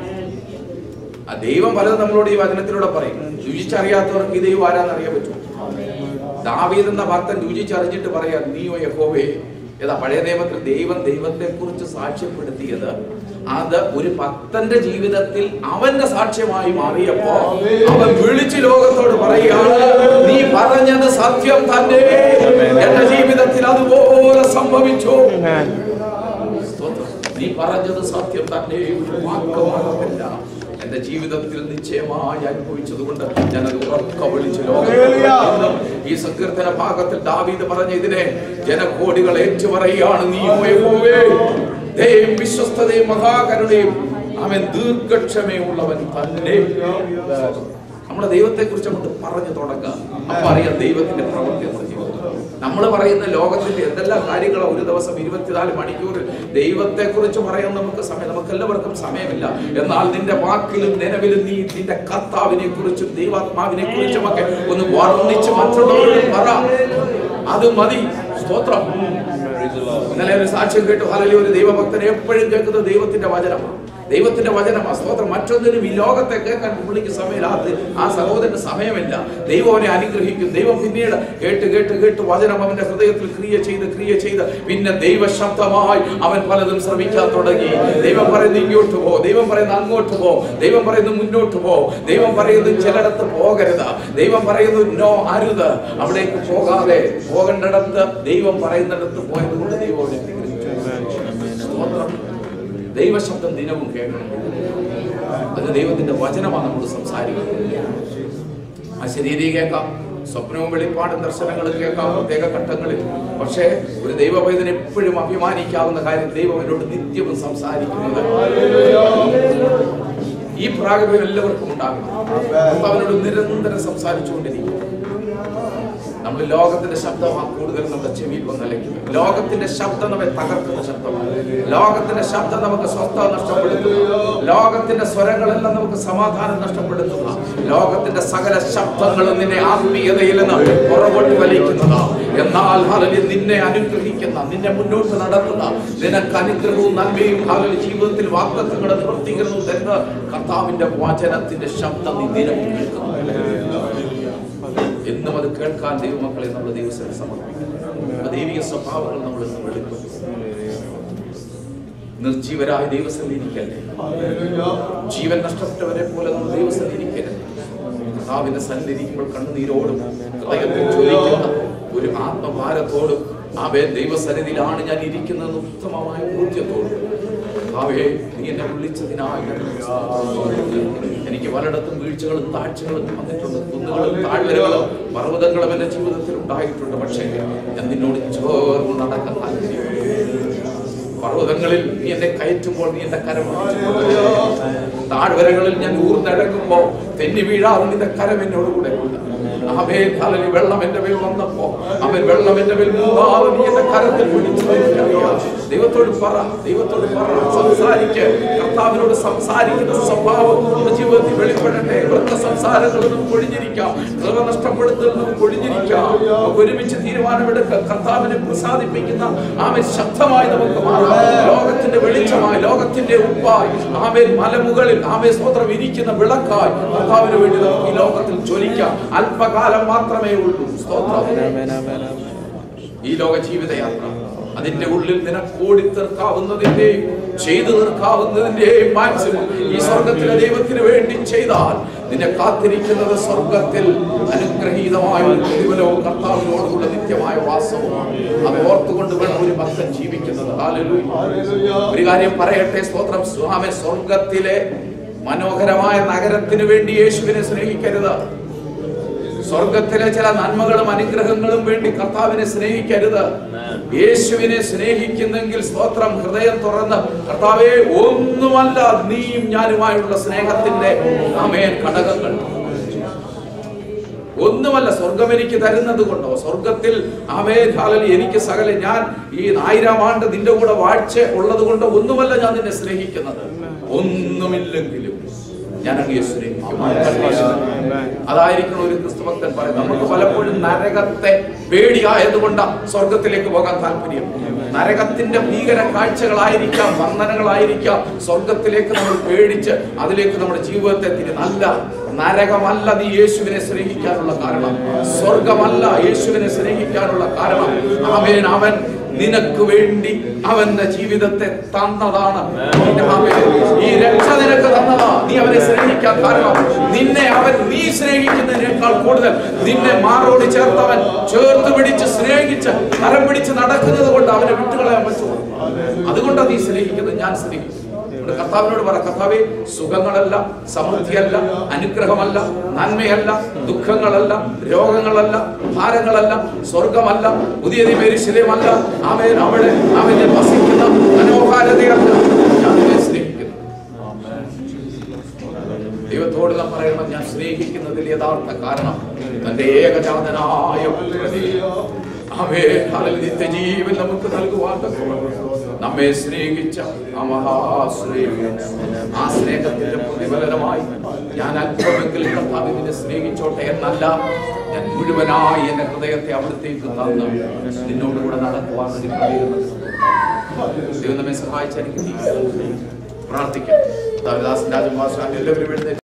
ആ ദൈവം പലതും നമ്മളോട് ഈ വചനത്തിലൂടെ പറയും രുചിച്ചറിയാത്തവർക്ക് ഈ ദൈവം ആരാന്ന് അറിയാൻ പറ്റും ദാവീദ് എന്ന ഭക്തൻ രുചിച്ചറിഞ്ഞിട്ട് പറയാ നീയോ യഹോവേ ഏതാ പഴയ നിയമത്തിൽ ദൈവം ദൈവത്തെ കുറിച്ച് സാക്ഷ്യപ്പെടുത്തിയത് അത് ഒരു ഭക്തന്റെ ജീവിതത്തിൽ അവന്റെ സാക്ഷ്യമായി മാറിയപ്പോ അവൻ വിളിച്ച് ലോകത്തോട് പറയുകയാണ് നീ പറഞ്ഞത് സത്യം തന്നെ എന്റെ ജീവിതത്തിൽ അതുപോലെ സംഭവിച്ചു സ്തോത്രം. നീ പറഞ്ഞത് സത്യം തന്നെ ഒരു വാക്ക് മാത്രമല്ല എന്റെ ജീവിതത്തിൽ നിശ്ചയമായി അനുഭവിച്ചതുകൊണ്ട് ഞാൻ അത് ഉറക്ക വിളിച്ചു ലോകം ഈ സങ്കീർത്തന ഭാഗത്തിൽ ദാവീദ് പറഞ്ഞ ഇതിനെ ജനകോടികൾ ഏറ്റുപറയുകയാണ് നീ യഹോവേ ദയയും വിശ്വസ്തതയും മഹാകരുണയും അവൻ ദീർഘക്ഷമയുള്ളവൻ തന്നെ നമ്മുടെ ദൈവത്തെ കുറിച്ച് അങ്ങോട്ട് പറഞ്ഞു തുടങ്ങുക അപ്പൊ അറിയാം ദൈവത്തിന്റെ പ്രവൃത്തി നമ്മുടെ ജീവിതത്തിൽ നമ്മൾ പറയുന്ന ലോകത്തിന്റെ എന്തെല്ലാം കാര്യങ്ങളോ ഒരു ദിവസം ഇരുപത്തിനാല് മണിക്കൂർ ദൈവത്തെ കുറിച്ച് പറയാൻ നമുക്ക് സമയം നമുക്ക് എല്ലാവർക്കും സമയമില്ല എന്നാൽ നിന്റെ വാക്കിലും നിലവിലും നീ നിന്റെ കർത്താവിനെ കുറിച്ചും ദൈവാത്മാവിനെ കുറിച്ചും ഒക്കെ ഒന്ന് വർണ്ണിച്ച് മറ്റുള്ളവരോട് പറ അത് മതി സ്തോത്രം Praise the Lord. ഇന്നലെ ഒരു സാക്ഷ്യം കേട്ടു അല്ലെങ്കിൽ ഒരു ദൈവഭക്തൻ എപ്പോഴും കേൾക്കുന്നത് ദൈവത്തിന്റെ വചനമാണ് ദൈവത്തിന്റെ വചനമാണ് സ്തോത്രം മറ്റൊന്നിനും ഈ ലോകത്തെ കേൾക്കാൻ പുള്ളിക്ക് സമയമില്ലാത്ത ആ സഹോദരന് സമയമില്ല ദൈവം അവനെ അനുഗ്രഹിക്കും ദൈവം പിന്നീട് കേട്ട് കേട്ട് കേട്ട് വചനം അവന്റെ ഹൃദയത്തിൽ ക്രിയ ചെയ്ത് ക്രിയ ചെയ്ത് പിന്നെ ദൈവ ശബ്ദമായി അവൻ പലതും ശ്രമിക്കാൻ തുടങ്ങി ദൈവം പറയുന്നു ഇങ്ങോട്ട് പോ ദൈവം പറയുന്നു അങ്ങോട്ട് പോ ദൈവം പറയുന്നു മുന്നോട്ട് പോ ദൈവം പറയുന്നു ചിലയിടത്ത് പോകരുത് ദൈവം പറയുന്നു നോ അരുത് അവിടേക്ക് പോകാതെ പോകേണ്ടിടത്ത് ദൈവം പറയുന്നിടത്ത് പോയത് കൊണ്ട് ദൈവം അവനെ അനുഗ്രഹിച്ചു. സ്തോത്രം. ദൈവശബ്ദം ദിനവും കേൾക്കണം അത് ദൈവത്തിന്റെ വചനമാണ് നമ്മൾ സംസാരിക്കുന്നത് ആ ശരീരം കേൾക്കാം സ്വപ്നവും വെളിപ്പാടും ദർശനങ്ങളും കേൾക്കാം പ്രത്യേക ഘട്ടങ്ങളിൽ പക്ഷേ ഒരു ദൈവവൈദ്യന് എപ്പോഴും അഭിമാനിക്കാവുന്ന കാര്യം ദൈവം എന്നോട് നിത്യവും സംസാരിക്കുന്നത് ഈ പ്രാഗമ്യം എല്ലാവർക്കും ഉണ്ടാകണം അപ്പൊ അവനോട് നിരന്തരം സംസാരിച്ചുകൊണ്ടിരിക്കും നമ്മൾ ലോകത്തിന്റെ ശബ്ദമാണ് കൂടുതൽ നമ്മുടെ ചെവിയിൽ വന്നലയ്ക്കുന്നത് ലോകത്തിന്റെ ശബ്ദം നമ്മെ തകർക്കുന്ന ശബ്ദമാണ് ലോകത്തിന്റെ ശബ്ദം നമുക്ക് സ്വസ്ഥത നഷ്ടപ്പെടുത്തുക ലോകത്തിന്റെ സ്വരങ്ങളെല്ലാം നമുക്ക് സമാധാനം നഷ്ടപ്പെടുത്തുക ലോകത്തിന്റെ സകല ശബ്ദങ്ങളും നിന്നെ ആത്മീയതയിൽ നിന്ന് പുറകോട്ട് വലിക്കുന്നതാ എന്നാൽ ഹാലലി നിന്നെ അനുഗ്രഹിക്കുന്ന നിന്നെ മുന്നോട്ട് നടത്തുന്ന നിനക്ക് അനുഗ്രഹവും നന്മയും ഹാലലി ജീവിതത്തിൽ വാക്തത്വങ്ങളുടെ നിവർത്തീകരണവും തരുന്ന കർത്താവിന്റെ വചനത്തിന്റെ ശബ്ദം നീ ദിനവും കേൾക്കുന്നു എന്നും അത് കേൾക്കാൻ ദൈവമക്കളെ നമ്മുടെ ദൈവത്തിന് സമർപ്പിക്കുന്നു അപ്പൊ ദൈവിക സ്വഭാവങ്ങൾ നമ്മൾ ഇന്ന് വെളിപ്പെടുത്തും നിർജീവരായ ദൈവസന്നിധിക്കല്ലേ ജീവൻ നഷ്ടപ്പെട്ടവരെ പോലെ നമ്മൾ ദൈവസന്നിധിക്കരുത് കർത്താവിന്റെ സന്നിധിക്കുമ്പോൾ കണ്ണുനീരോടും ഹൃദയത്തിൽ ജ്വലിക്കുന്ന ഒരു ആത്മഭാരത്തോടും അവൻ ദൈവസന്നിധിയിലാണ് ഞാൻ ഇരിക്കുന്നത് ഉത്തമമായ ബോധ്യത്തോടും കർത്താവേ നീ എന്നെ വിളിച്ചതിനായി ഞാൻ സ്തോത്രം. എനിക്ക് പലയിടത്തും വീഴ്ചകളും താഴ്ചകളും വന്നിട്ടുണ്ട് കുന്നുകളും താഴ്വരകളും പർവ്വതങ്ങളും എന്റെ ജീവിതത്തിൽ ഉണ്ടായിട്ടുണ്ട് പക്ഷേ ഞാൻ നിന്നോട് ചേർന്ന് നടക്കാൻ താല്പര്യപ്പെടുന്നു പർവ്വതങ്ങളിൽ നീ എന്നെ കയറ്റുമ്പോൾ നീ എന്റെ കരം പിടിച്ചു. താഴ്വരകളിൽ ഞാൻ ഊർന്നടങ്ങുമ്പോ തെന്നി വീഴാതെ നിന്റെ കരം എന്നോട് കൂടെ ഉണ്ട് അവേ കാലലി വെള്ളം എന്റെ മേൽ വന്നപ്പോ അവൻ വെള്ളം എന്റെ മേൽ മൂന്നാതെ നീ എന്റെ കരത്തിൽ പിടിച്ചു എനിക്കറിയാം. ദൈവത്തോട് പറ ദൈവത്തോട് പറ സംസാരിക്ക് കർത്താവിനോട് സംസാരിക്കുന്ന സ്വഭാവം നമ്മുടെ ജീവിതത്തിൽ വെളിപ്പെടട്ടെ വൃത്ത സംസാരങ്ങളിൽ നമുക്ക് ഒഴിഞ്ഞിരിക്കാം കൃപ നഷ്ടപ്പെടുത്തൽ നമുക്ക് ഒഴിഞ്ഞിരിക്കാം നമുക്ക് ഒരുമിച്ച് തീരുമാനമെടുക്കുക കർത്താവിനെ പ്രസാദിപ്പിക്കുന്ന ആമൻ ശബ്ദമായി നമുക്ക് മാറാം ലോകത്തിന്റെ വെളിച്ചമായി ലോകത്തിന്റെ ഉപ്പായി ആമേൻ മലമുകളിൽ ആമേ സ്തോത്രം ഇരിക്കുന്ന വിളക്കായി കർത്താവിന് വേണ്ടി നമുക്ക് ഈ ലോകത്തിൽ ജ്വലിക്കാം അല്പകാലം മാത്രമേ ഉള്ളൂ സ്തോത്രം ഈ ലോക ജീവിതയാത്ര അതിന്റെ ഉള്ളിൽ നിനക്ക് ഓടി തീർക്കാവുന്നതിന്റെയും ചെയ്തു തീർക്കാവുന്നതിന്റെയും മാക്സിമം ഈ സ്വർഗത്തിലെ ദൈവത്തിന് വേണ്ടി ചെയ്താൽ നിന്നെ കാത്തിരിക്കുന്നത് സ്വർഗത്തിൽ അനുഗ്രഹീതമായ ഒരു പ്രതിഫലവും കർത്താവിനോടുള്ള നിത്യമായ വാസവുമാണ് അത് ഓർത്തുകൊണ്ട് വേണം ഒരു ഭക്തൻ ജീവിക്കുന്നത് ഹല്ലേലൂയ. ഒരു കാര്യം പറയട്ടെ സ്തോത്രം സ്വാമി സ്വർഗത്തിലെ മനോഹരമായ നഗരത്തിന് വേണ്ടി യേശുവിനെ സ്നേഹിക്കരുത് സ്വർഗത്തിലെ ചില നന്മകളും അനുഗ്രഹങ്ങളും വേണ്ടി കർത്താവിനെ സ്നേഹിക്കരുത് യേശുവിനെ സ്നേഹിക്കുന്നെങ്കിൽ സ്തോത്രം ഹൃദയം തുറന്ന് കർത്താവെ ഒന്നുമല്ല നീയും ഞാനുമായുള്ള സ്നേഹത്തിന്റെ അമേൻ ഘടകങ്ങൾ ഒന്നുമല്ല സ്വർഗം എനിക്ക് തരുന്നത് കൊണ്ടോ സ്വർഗത്തിൽ ആമേധാലിൽ എനിക്ക് സകല ഞാൻ ഈ ആയിരം ആണ്ട് നിന്റെ കൂടെ വാഴ്ച ഉള്ളത് കൊണ്ടോ ഒന്നുമല്ല ഞാൻ നിന്നെ സ്നേഹിക്കുന്നത് ഒന്നുമില്ലെങ്കിലും ഞാൻ അങ്ങയെ സ്നേഹിക്കും അതായിരിക്കണം ഒരു ക്രിസ്തുഭക്തൻ പറയുന്നത് നമുക്ക് പലപ്പോഴും നരകത്തെ പേടിയായതുകൊണ്ട് സ്വർഗത്തിലേക്ക് പോകാൻ താല്പര്യം നരകത്തിന്റെ ഭീകര കാഴ്ചകളായിരിക്കാം വന്ദനങ്ങളായിരിക്കാം സ്വർഗത്തിലേക്ക് നമ്മൾ പേടിച്ച് അതിലേക്ക് നമ്മുടെ ജീവിതത്തെ തിരി നല്ല നരകമല്ല നീ യേശുവിനെ സ്നേഹിക്കാനുള്ള കാരണം സ്വർഗമല്ല യേശുവിനെ സ്നേഹിക്കാനുള്ള കാരണം അവൻ അവൻ നിനക്ക് വേണ്ടി അവന്റെ ജീവിതത്തെ തന്നതാണ് ആമേൻ. ഈ രക്ഷ നിനക്ക് തന്നതാ നീ അവനെ സ്നേഹിക്കാൻ കാരണം നിന്നെ അവൻ നീ സ്നേഹിക്കുന്നതിനേക്കാൾ കൂടുതൽ നിന്നെ മാറോട് ചേർത്തവൻ ചേർത്ത് പിടിച്ച് സ്നേഹിച്ച് കരം പിടിച്ച് നടക്കുന്നത് കൊണ്ട് അവനെ വിട്ടുകളയാൻ പറ്റുമോ അതുകൊണ്ടാണ് നീ സ്നേഹിക്കുന്നത് ഞാൻ സ്നേഹിക്കും അതുകൊണ്ട് കർത്താവിനോട് പറ കർത്താവെ സുഖങ്ങളല്ല സമൃദ്ധിയല്ല അനുഗ്രഹമല്ല നന്മയല്ല ദുഃഖങ്ങളല്ല രോഗങ്ങളല്ല ഭാരങ്ങളല്ല സ്വർഗമല്ല പുതിയ നിമേരിശിലയമല്ല അവൻ അവിടെ അവനെ വസിക്കുന്ന മനോഹാരതയല്ല ഞാൻ നിന്നെ സ്നേഹിക്കുന്നു ദൈവത്തോട് നാം പറയണം ഞാൻ സ്നേഹിക്കുന്നതിൽ യഥാർത്ഥ കാരണം തന്റെ ഏകജാതനായ പുത്രനെ അവേ അതിൽ നിത്യജീവൻ നമുക്ക് നൽകുവാൻ തക്കവണ്ണം നമ്മെ സ്നേഹിച്ച ആ മഹാസ്നേഹം ആ സ്നേഹത്തിന്റെ പ്രതിഫലനമായി ഞാൻ അല്പമെങ്കിലും കർത്താവിനെ സ്നേഹിച്ചോട്ടെ എന്നല്ല ഞാൻ മുഴുവനായി എന്റെ ഹൃദയത്തെ അവിടത്തേക്ക് തന്ന് നിന്നോടുകൂടെ നടക്കുവാൻ ഒരു ക്രമീകരണം ദൈവം നമ്മെ സഹായിച്ച എനിക്ക് പ്രാർത്ഥിക്കാം ദാവിദാസൻ രാജമാസാൻ എല്ലാവരും എഴുന്നേറ്റ്